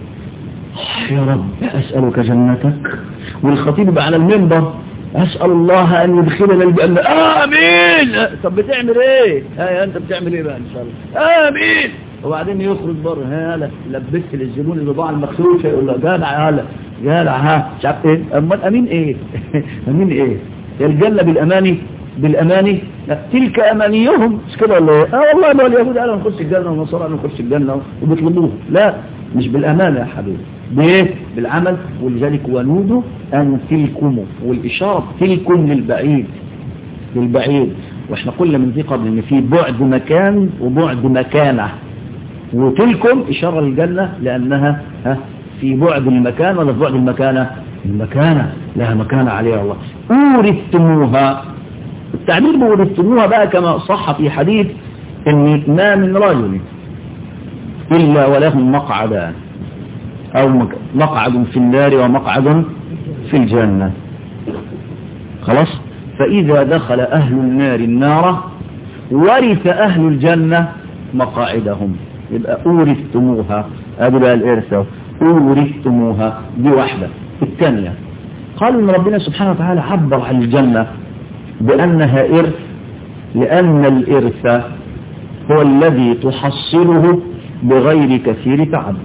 يا رب أسألك جنتك والخطيب يبقى على المنبر أسأل الله أن يدخلنا الجنة آمين طب بتعمل إيه ها أنت بتعمل إيه بقى إن شاء الله آمين وبعدين يخرج بره هلا لبست للزبون البضاعة المخشوشة يقول له جدع هلا جدع ها مش عارف ايه امال امين ايه امين ايه يا الجنة بالاماني بالاماني لا تلك امانيهم مش كده ولا ايه اه والله ما اليهود قالوا نخش الجنة والنصارى قالوا نخش الجنة وبيطلبوه لا مش بالامانة يا حبيبي بايه بالعمل ولذلك ونودوا ان تلكموا والاشارة تلكم للبعيد للبعيد واحنا قلنا من ذي قبل ان في بعد مكان وبعد مكانه وتلكم إشارة للجنة لأنها ها في بعد المكان ولا في بعد المكانة المكانة لها مكانة عليها الله أورثتموها التعبير بأورثتموها بقى كما صح في حديث إن ما من رجل إلا ولهم مقعدان أو مقعد في النار ومقعد في الجنة خلاص فإذا دخل أهل النار النار ورث أهل الجنة مقاعدهم يبقى أورثتموها هذه بقى الإرثة أورثتموها دي واحدة الثانية قالوا إن ربنا سبحانه وتعالى عبر عن الجنة بأنها إرث لأن الإرث هو الذي تحصله بغير كثير تعب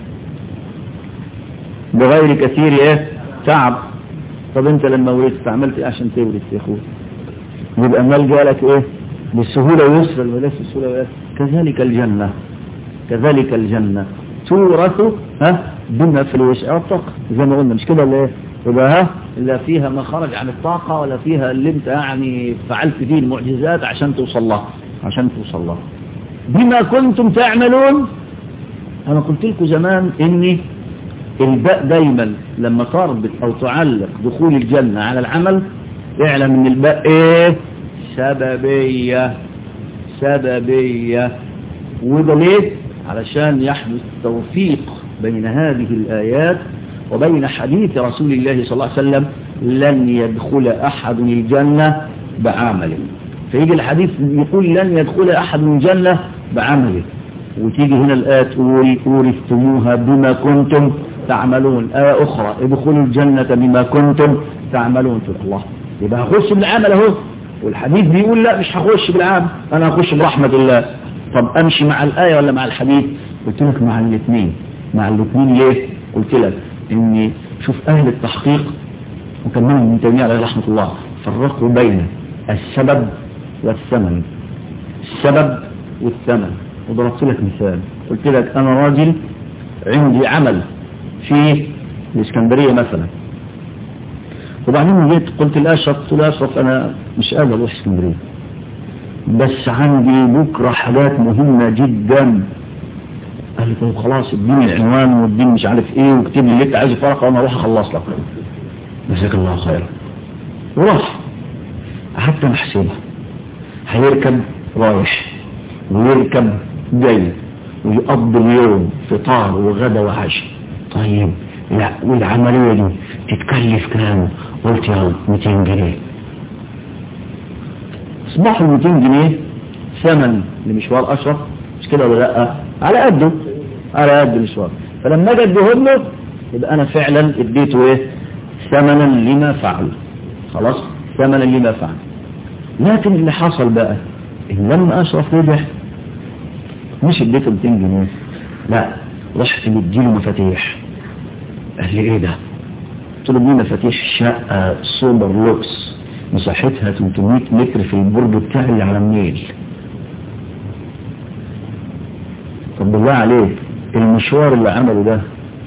بغير كثير ايه تعب طب انت لما ورثت عملت ايه عشان تورث يا اخوي يبقى المال جالك ايه بالسهولة ويسر ولا بالسهولة ويسر كذلك الجنة كذلك الجنة تورث ها بما في الوسع والطاقة زي ما قلنا مش كده ولا ايه يبقى ها لا فيها ما خرج عن الطاقة ولا فيها اللي انت يعني فعلت فيه المعجزات عشان توصل لها عشان توصل لها بما كنتم تعملون انا قلت لكم زمان اني الباء دايما لما تربط او تعلق دخول الجنة على العمل اعلم ان الباء ايه سببية سببية وده ليه علشان يحدث توفيق بين هذه الآيات وبين حديث رسول الله صلى الله عليه وسلم لن يدخل أحد الجنة بعمله فيجي الحديث يقول لن يدخل أحد الجنة بعمله وتيجي هنا الآية تقول أورثتموها بما كنتم تعملون آية أخرى ادخلوا الجنة بما كنتم تعملون في الله يبقى هخش بالعمل اهو والحديث بيقول لا مش هخش بالعمل أنا هخش برحمة الله طب أمشي مع الآية ولا مع الحديث قلت لك مع الاثنين مع الاثنين ليه قلت لك إني شوف أهل التحقيق وكمان من تيمية عليه رحمة الله فرقوا بين السبب والثمن السبب والثمن وضربت لك مثال قلت لك أنا راجل عندي عمل في الإسكندرية مثلا وبعدين جيت قلت لأشرف قلت لأشرف أنا مش قادر أروح اسكندرية بس عندي بكرة حاجات مهمة جدا قال لي طيب خلاص اديني العنوان واديني مش عارف ايه واكتب لي اللي انت عايزه فرقه وانا اروح اخلص لك جزاك الله خيرا وراح قعدت انا احسبها هيركب رايح ويركب جاي ويقضي اليوم فطار وغدا وعشاء طيب لا والعملية دي تتكلف كام قلت يا 200 جنيه اصبحوا 200 جنيه ثمن لمشوار اشرف مش كده ولا لا على قده على قد المشوار فلما اجي اديهم له يبقى انا فعلا اديته ايه ثمنا لما فعل خلاص ثمنا لما فعل لكن اللي حصل بقى ان لما اشرف رجع مش اديته 200 جنيه لا رحت مديله مفاتيح قال لي ايه ده قلت له دي مفاتيح شقة سوبر لوكس مساحتها 300 متر في البرج بتاعي اللي على النيل طب بالله عليك المشوار اللي عمله ده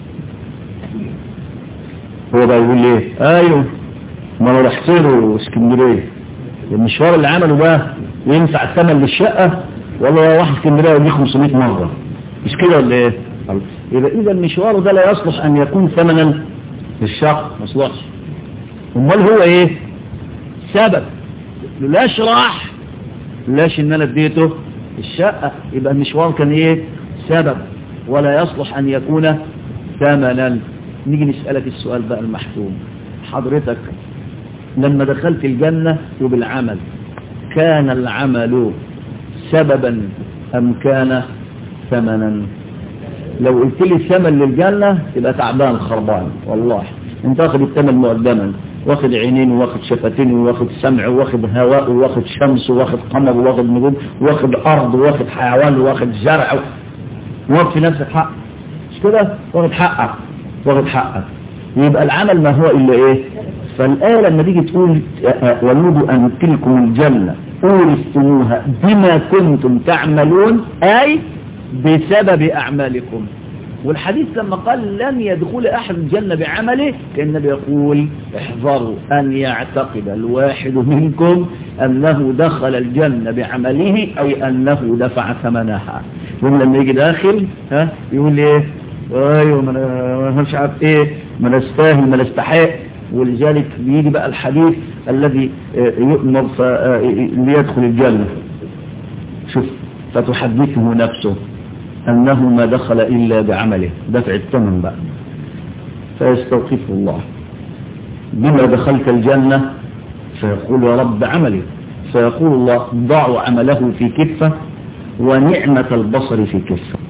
هو بقى يقول لي ايوه ما انا رحت له اسكندريه المشوار اللي عمله ده ينفع الثمن للشقه ولا واحد اسكندريه يجي 500 مره مش كده ولا ايه يبقى اذا المشوار ده لا يصلح ان يكون ثمنا للشقه ما يصلحش امال هو ايه سبب لاش راح لاش ان انا اديته الشقه يبقى المشوار كان ايه سبب ولا يصلح ان يكون ثمنا نيجي نسألك السؤال بقى المحتوم حضرتك لما دخلت الجنة وبالعمل كان العمل سببا أم كان ثمنا لو قلت لي ثمن للجنة تبقى تعبان خربان والله انت واخد الثمن مقدما واخد عينين واخد شفتين واخد سمع واخد هواء واخد شمس واخد قمر واخد نجوم واخد أرض واخد حيوان واخد زرع واخد في نفسك حق مش كده واخد حقك واخد حقك يبقى العمل ما هو إلا إيه فالآية لما تيجي تقول ولود أن تلكم الجنة أورثتموها بما كنتم تعملون أي بسبب أعمالكم والحديث لما قال لن يدخل أحد الجنة بعمله كان النبي يقول احذروا أن يعتقد الواحد منكم أنه دخل الجنة بعمله أي أنه دفع ثمنها يوم لما يجي داخل ها يقول ايه ايوه ما انا مش عارف ايه ما نستاهل ما نستحق ولذلك بيجي بقى الحديث الذي يؤمر ليدخل الجنة شوف فتحدثه نفسه أنه ما دخل إلا بعمله دفع الثمن بقى فيستوقفه الله بما دخلت الجنة فيقول يا رب عملي فيقول الله ضعوا عمله في كفة ونعمة البصر في كفة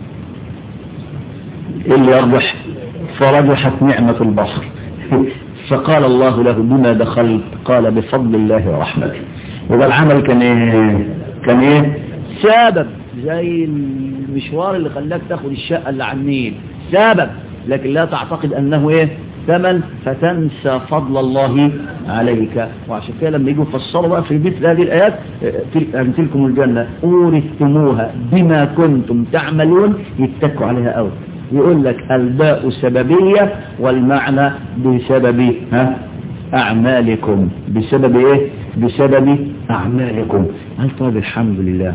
اللي يرجح فرجحت نعمة البصر فقال الله له بما دخلت قال بفضل الله ورحمته وده العمل كان ايه كان ايه سبب زي المشوار اللي خلاك تاخد الشقة اللي على النيل سبب لكن لا تعتقد انه ايه ثمن فتنسى فضل الله عليك وعشان كده لما يجوا يفسروا بقى في مثل هذه الايات ان تلكم الجنه اورثتموها بما كنتم تعملون يتكوا عليها قوي يقول لك الباء سببيه والمعنى بسبب ها اعمالكم بسبب ايه بسبب اعمالكم هل طيب الحمد لله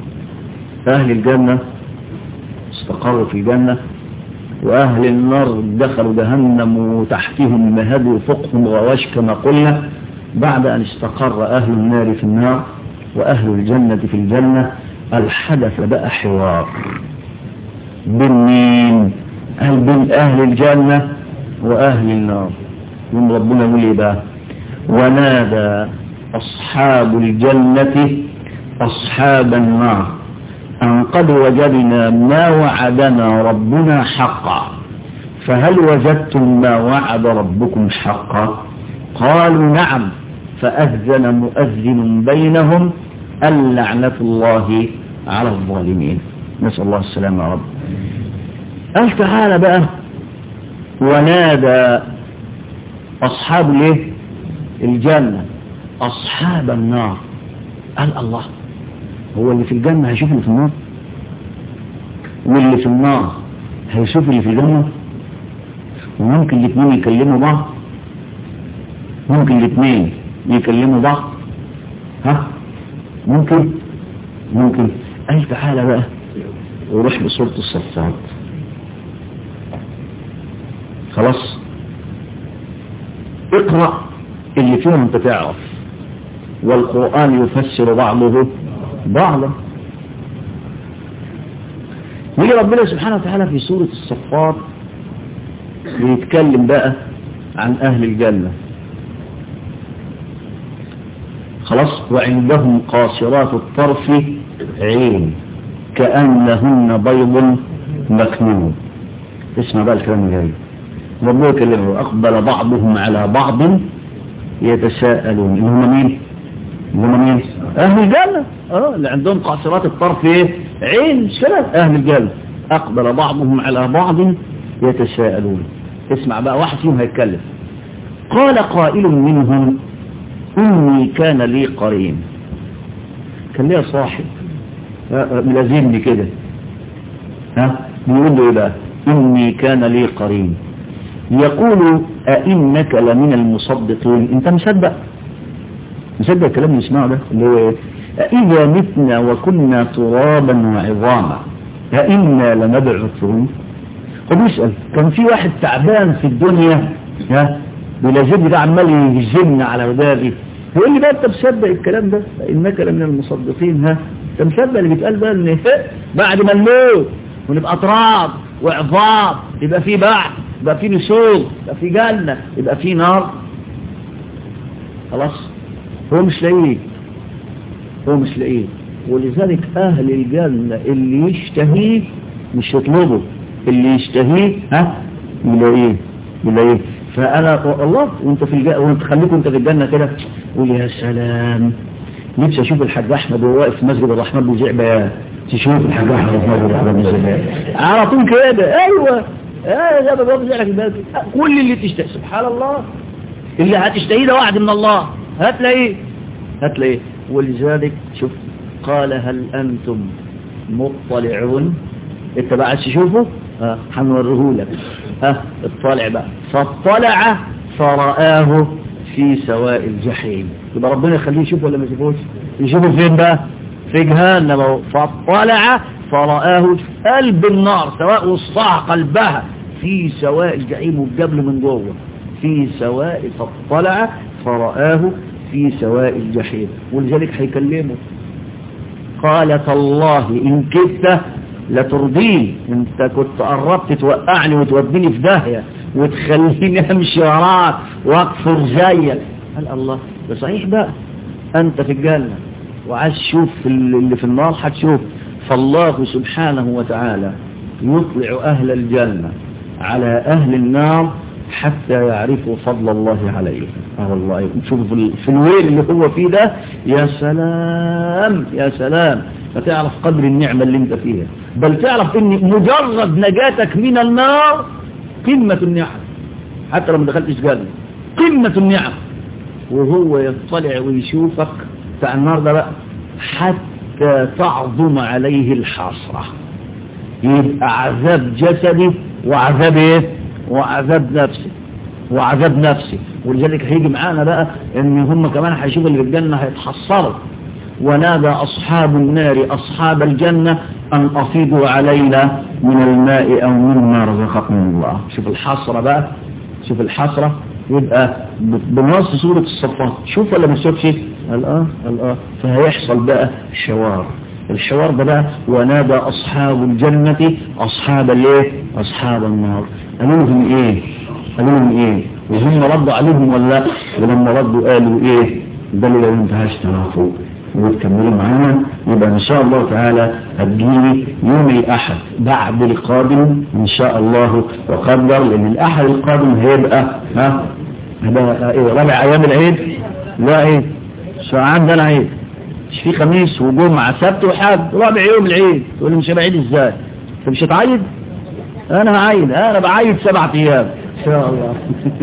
اهل الجنه استقروا في الجنه وأهل النار دخلوا جهنم وتحتهم مهد وفوقهم غواش كما قلنا بعد أن استقر أهل النار في النار وأهل الجنة في الجنة الحدث بقى حوار بين مين أهل بين أهل الجنة وأهل النار من ربنا يقول إيه بقى ونادى أصحاب الجنة أصحاب النار أن قد وجدنا ما وعدنا ربنا حقا فهل وجدتم ما وعد ربكم حقا قالوا نعم فأذن مؤذن بينهم اللعنة الله على الظالمين نسأل الله السلامة يا رب قال تعالى بقى ونادى أصحاب الايه الجنة أصحاب النار قال الله هو اللي في الجنة هيشوف اللي في النار واللي في النار هيشوف اللي في الجنة وممكن الاثنين يكلموا بعض ممكن الاثنين يكلموا بعض ها ممكن ممكن قال تعالى بقى وروح لصورة الصفات خلاص اقرأ اللي فيهم انت تعرف والقرآن يفسر بعضه بعضا يجي ربنا سبحانه وتعالى في سورة الصفات بيتكلم بقى عن أهل الجنة خلاص وعندهم قاصرات الطرف عين كأنهن بيض مكنون اسمع بقى الكلام الجاي ربنا يكلمه أقبل بعضهم على بعض يتساءلون إن هم مين هم مين أهل الجنة اه اللي عندهم قاصرات الطرف ايه عين مش كده أهل الجنة أقبل بعضهم على بعض يتساءلون اسمع بقى واحد فيهم هيتكلم قال قائل منهم إني كان لي قرين كان لي صاحب ملازمني كده ها بيقول له ايه بقى إني كان لي قرين يقول أئنك لمن المصدقين انت مصدق مصدق الكلام اللي نسمعه ده اللي هو ايه أئذا متنا وكنا ترابا وعظاما أئنا لمبعثون طب يسأل كان في واحد تعبان في الدنيا ها بلازم ده عمال يهزمنا على وداغي يقول لي بقى انت مصدق الكلام ده انك لمن المصدقين ها انت مصدق اللي بيتقال ده ان بعد ما نموت ونبقى تراب وعظام يبقى في بعث يبقى في نشور يبقى في جنة يبقى في نار خلاص هو مش لاقيه هو مش لاقيه ولذلك اهل الجنة اللي يشتهيه مش يطلبه اللي يشتهيه ها يلاقيه يلاقيه فانا الله وانت في الجنة وانت خليك وانت في الجنة كده قول يا سلام نفسي اشوف الحاج احمد وهو واقف في مسجد الرحمن بيذيع بيان تشوف الحاج احمد في مسجد الرحمن بيذيع بيان على طول كده ايوه ايه ده بابا بيذيع لك البيان كل اللي تشتهي سبحان الله اللي هتشتهيه ده وعد من الله هتلاقيه هتلاقيه ولذلك شوف قال هل انتم مطلعون انت بقى عايز تشوفه ها هنوريه لك ها اطلع بقى فاطلع فرآه في سواء الجحيم يبقى ربنا يخليه يشوف ولا ما يشوفوش يشوفه فين بقى في جهنم فاطلع فرآه في قلب النار سواء وصاها قلبها في سواء الجحيم وبجبل من جوه في سواء فاطلع فرآه في سواء الجحيم ولذلك هيكلمه قال تالله إن كدت لترضين انت كنت قربت توقعني وتوديني في داهية وتخليني امشي وراك واكفر زيك قال الله ده صحيح بقى انت في الجنة وعايز تشوف اللي في النار هتشوف فالله سبحانه وتعالى يطلع اهل الجنة على اهل النار حتى يعرفوا فضل الله عليه اه والله شوف في الويل اللي هو فيه ده يا سلام يا سلام فتعرف قدر النعمة اللي انت فيها بل تعرف ان مجرد نجاتك من النار قمة النعم حتى لو ما دخلتش جنة قمة النعم وهو يطلع ويشوفك بتاع النار ده بقى حتى تعظم عليه الحسرة يبقى عذاب جسدي وعذاب ايه وعذاب نفسي وعذاب نفسي ولذلك هيجي معانا بقى ان هم كمان هيشوفوا اللي في الجنة هيتحصروا ونادى أصحاب النار أصحاب الجنة أن أفيدوا علينا من الماء أو مما رزقكم الله شوف الحسرة بقى شوف الحسرة يبقى بنص سورة الصفات شوف ولا ما تشوفش قال اه قال اه فهيحصل بقى شوار الشوار ده بقى ونادى أصحاب الجنة أصحاب الايه أصحاب النار قالوا لهم ايه قالوا لهم ايه وهم ردوا عليهم ولا ولما ردوا قالوا ايه ده اللي لو انتهاش تنافوا وتكملوا معانا يبقى ان شاء الله تعالى هتجيلي يوم الاحد بعد القادم ان شاء الله وقدر لان الاحد القادم هيبقى ها هيبقى ايه رابع ايام العيد لا عيد شو عندنا عيد مش في خميس وجمعة سبت وحد رابع يوم العيد تقول لي مش هبقى عيد ازاي انت مش هتعيد انا هعيد انا بعيد سبعة ايام ان شاء الله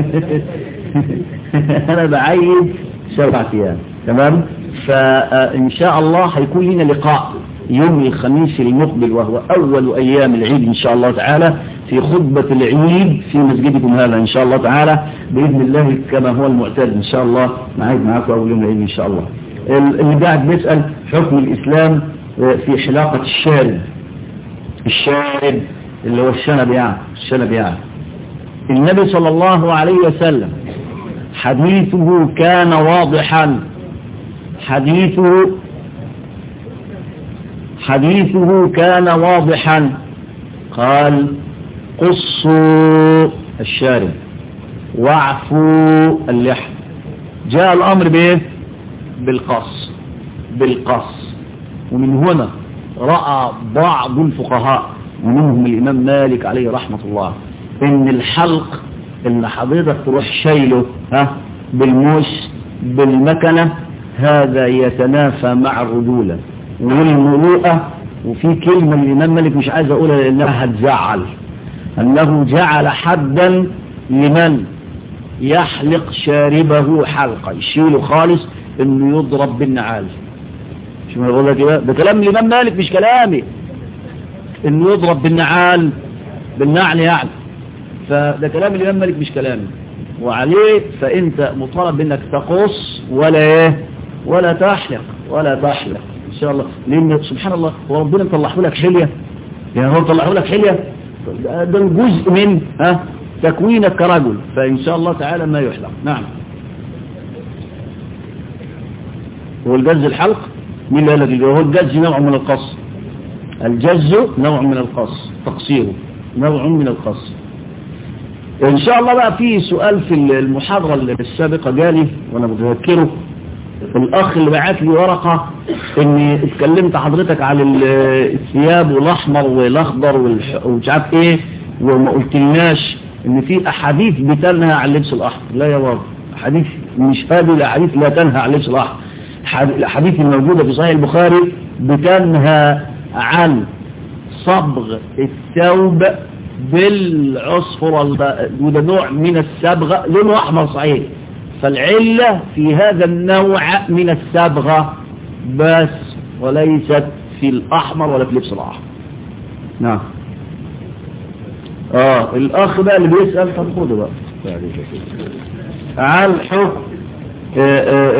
انا بعيد سبعة ايام تمام فإن شاء الله هيكون لنا لقاء يوم الخميس المقبل وهو أول أيام العيد إن شاء الله تعالى في خطبة العيد في مسجدكم هذا إن شاء الله تعالى بإذن الله كما هو المعتاد إن شاء الله معاك معاكم أول يوم العيد إن شاء الله اللي قاعد بيسأل حكم الإسلام في حلاقة الشارب الشارب اللي هو الشنب يعني الشنب يعني النبي صلى الله عليه وسلم حديثه كان واضحا حديثه حديثه كان واضحا قال قصوا الشارب واعفوا اللحم جاء الأمر بايه بالقص بالقص ومن هنا رأى بعض الفقهاء ومنهم الإمام مالك عليه رحمة الله إن الحلق اللي حضرتك تروح شايله ها بالموس بالمكنة هذا يتنافى مع الرجولة والمروءة وفي كلمة الإمام مالك مش عايز أقولها لأنها هتزعل أنه جعل حدا لمن يحلق شاربه حلقة يشيله خالص انه يضرب بالنعال شو ما بقول لك ايه ده كلام الامام مالك مش كلامي انه يضرب بالنعال بالنعل يعني فده كلام الامام مالك مش كلامي وعليه فانت مطالب بانك تقص ولا ايه ولا تحلق ولا تحلق ان شاء الله لان سبحان الله هو ربنا مطلعه لك حليه يعني هو مطلعه لك حليه ده جزء من ها تكوينك كرجل فان شاء الله تعالى ما يحلق نعم هو الجز الحلق مين اللي قال لك هو الجز نوع من القص الجز نوع من القص تقصيره نوع من القص ان شاء الله بقى في سؤال في المحاضرة السابقة جالي وانا متذكره الاخ اللي بعت لي ورقة اني اتكلمت حضرتك على الثياب والاحمر والاخضر ومش عارف ايه وما قلتلناش ان في احاديث بتنهى عن اللبس الاحمر لا يا بابا احاديث مش هذه الاحاديث لا تنهى عن اللبس الاحمر الحديث الموجودة في صحيح البخاري بتنهى عن صبغ الثوب بالعصفر وده نوع من الصبغة لونه أحمر صحيح فالعلة في هذا النوع من الصبغة بس وليست في الأحمر ولا في لبس الأحمر نعم اه الأخ بقى اللي بيسأل طب خده بقى عن حكم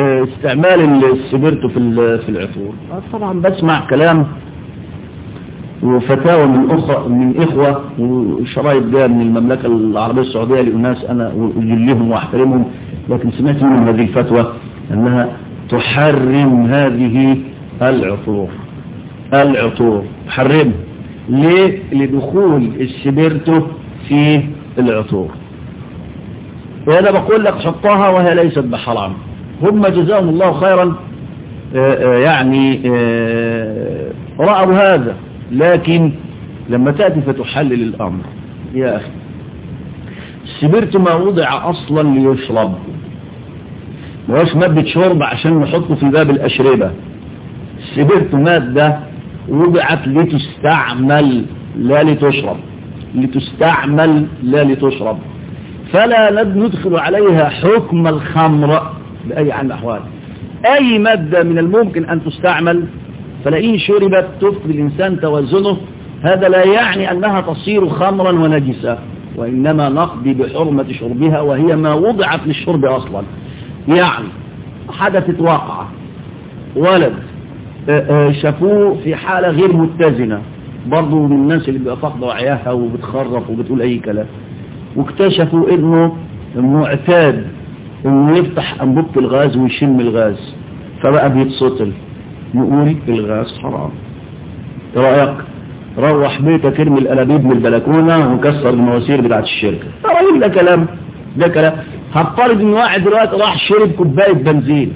استعمال السبيرتو في في العطور طبعا بسمع كلام وفتاوى من أخرى من إخوة وشرايط جاء من المملكة العربية السعودية لأناس أنا أجلهم وأحترمهم لكن سمعت منهم هذه الفتوى أنها تحرم هذه العطور العطور تحرم ليه لدخول السبيرتو في العطور وأنا بقول لك حطها وهي ليست بحرام هم جزاهم الله خيرا يعني رأوا هذا لكن لما تأتي فتحلل الأمر يا أخي السبيرت ما وضع أصلا ليشرب مش مادة شرب عشان نحطه في باب الأشربة السبيرت مادة وضعت لتستعمل لا لتشرب لتستعمل لا لتشرب فلا ندخل عليها حكم الخمر بأي عن الأحوال أي مادة من الممكن أن تستعمل فلئن شربت تفقد الإنسان توازنه هذا لا يعني أنها تصير خمرا ونجسا وإنما نقضي بحرمة شربها وهي ما وضعت للشرب أصلا يعني حدثت واقعة ولد شافوه في حالة غير متزنة برضو من الناس اللي بقى فاقدة وعياها وبتخرف وبتقول أي كلام واكتشفوا انه معتاد انه يفتح انبوبة الغاز ويشم الغاز فبقى بيتسطل نقول الغاز حرام ايه رايك روح بيتك ارمي الانابيب من البلكونه وكسر المواسير بتاعت الشركه راجل ده كلام ده كلام هفترض ان واحد دلوقتي راح شرب كوبايه بنزين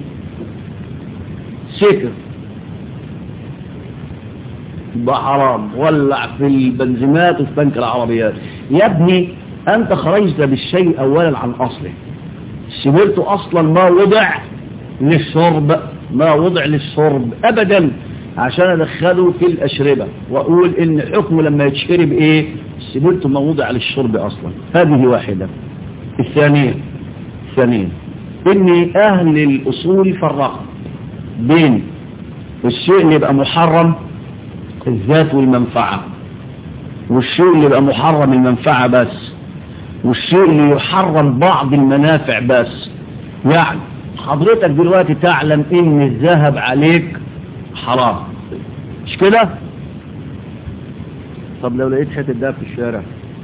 سكر ده حرام ولع في البنزينات وفي بنك العربيات يا ابني انت خرجت بالشيء اولا عن اصله سبرته اصلا ما وضع للشرب ما وضع للشرب ابدا عشان ادخله في الاشربة واقول ان حكمه لما يتشرب ايه سبرته ما وضع للشرب اصلا هذه واحدة الثانية الثانية ان اهل الاصول فرقوا بين الشيء اللي يبقى محرم الذات والمنفعة والشيء اللي يبقى محرم المنفعة بس والشيء اللي يحرم بعض المنافع بس يعني حضرتك دلوقتي تعلم ان الذهب عليك حرام مش كده طب لو لقيت حتة دهب في الشارع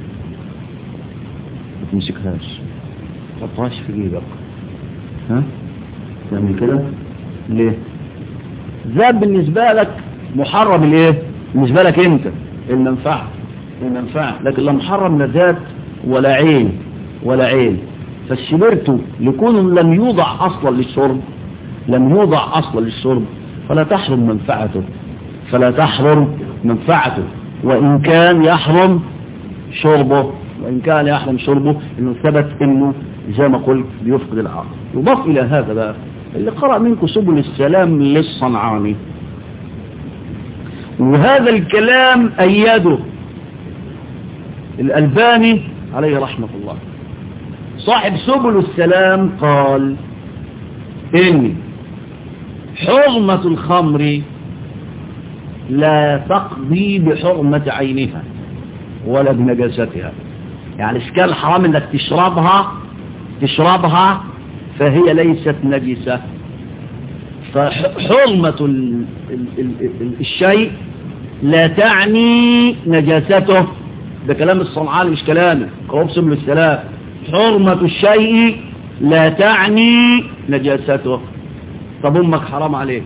ما تمسكهاش ما تحطهاش في جيبك ها تعمل كده ليه ذهب بالنسبة لك محرم الايه بالنسبة لك انت المنفعة المنفعة لكن لا محرم لا ذات ولا عين ولا عين فالسبرت لكون لم يوضع اصلا للشرب لم يوضع اصلا للشرب فلا تحرم منفعته فلا تحرم منفعته وان كان يحرم شربه وان كان يحرم شربه انه ثبت انه زي ما قلت بيفقد العقل يضاف الى هذا بقى اللي قرأ منكم سبل السلام للصنعاني وهذا الكلام أيده الألباني عليه رحمة الله صاحب سبل السلام قال إن حرمة الخمر لا تقضي بحرمة عينها ولا بنجاستها يعني إشكال حرام إنك تشربها تشربها فهي ليست نجسة فحرمة ال ال ال الشيء لا تعني نجاسته ده كلام الصنعاني مش كلامي قرب سبل السلام حرمة الشيء لا تعني نجاسته طب امك حرام عليك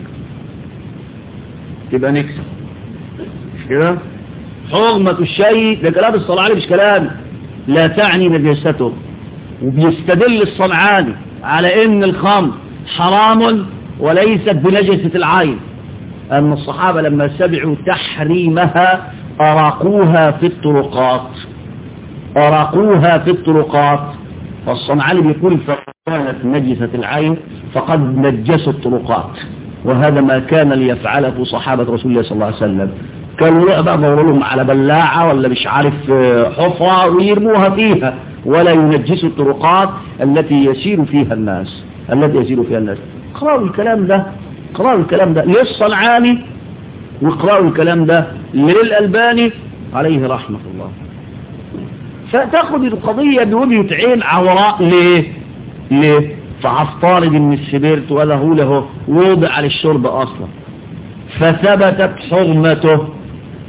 تبقى نكسة مش كده حرمة الشيء ده كلام الصنعاني مش كلامي لا تعني نجاسته وبيستدل الصنعاني على ان الخمر حرام وليست بنجسة العين أن الصحابة لما سمعوا تحريمها أراقوها في الطرقات أراقوها في الطرقات فالصنعاني بيقول فكانت نجسة العين فقد نجسوا الطرقات وهذا ما كان ليفعله صحابة رسول الله صلى الله عليه وسلم كانوا بقى دوروا لهم على بلاعة ولا مش عارف حفرة ويرموها فيها ولا ينجسوا الطرقات التي يسير فيها الناس التي يسير فيها الناس اقرأوا الكلام ده اقرأوا الكلام ده للصنعاني واقرأوا الكلام ده للألباني عليه رحمة الله فتاخد القضية بوجهة عين عوراء ليه ليه فعفترض ان السبيرت ولا هو له وضع للشرب اصلا فثبتت حرمته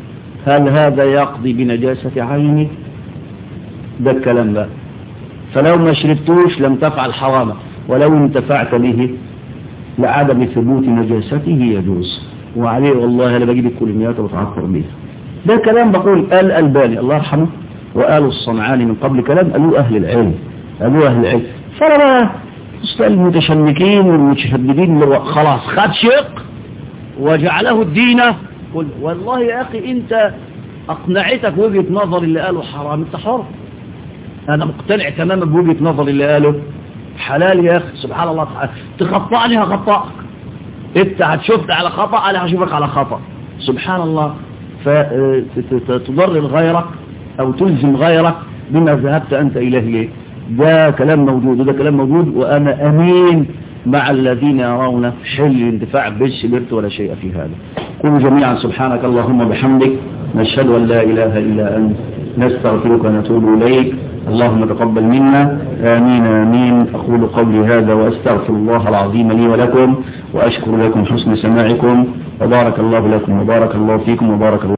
هل هذا يقضي بنجاسة عينه ده الكلام بقى فلو ما شربتوش لم تفعل حراما ولو انتفعت به لعدم ثبوت نجاسته يجوز وعليه والله انا بجيب الكلميات وبتعطر بيها ده كلام بقول قال الباني الله يرحمه وقالوا الصنعاني من قبل كلام قالوا اهل العلم قالوا اهل العلم فانا بقى المتشنكين والمتشددين اللي خلاص خد شق وجعله الدين قل والله يا اخي انت اقنعتك وجهة نظر اللي قاله حرام انت حر انا مقتنع تماما بوجهة نظر اللي قاله حلال يا اخي سبحان الله تعالى تخطعني هخطأك انت هتشوفني على خطأ انا هشوفك على خطأ سبحان الله فتضرر غيرك او تلزم غيرك بما ذهبت انت اليه ليه ده كلام موجود وده كلام موجود وانا امين مع الذين يرون حل الاندفاع بالسبرت ولا شيء في هذا قولوا جميعا سبحانك اللهم بحمدك نشهد ان لا اله الا انت نستغفرك ونتوب اليك اللهم تقبل منا آمين آمين أقول قولي هذا وأستغفر الله العظيم لي ولكم وأشكر لكم حسن سماعكم وبارك الله لكم وبارك الله فيكم وبارك الله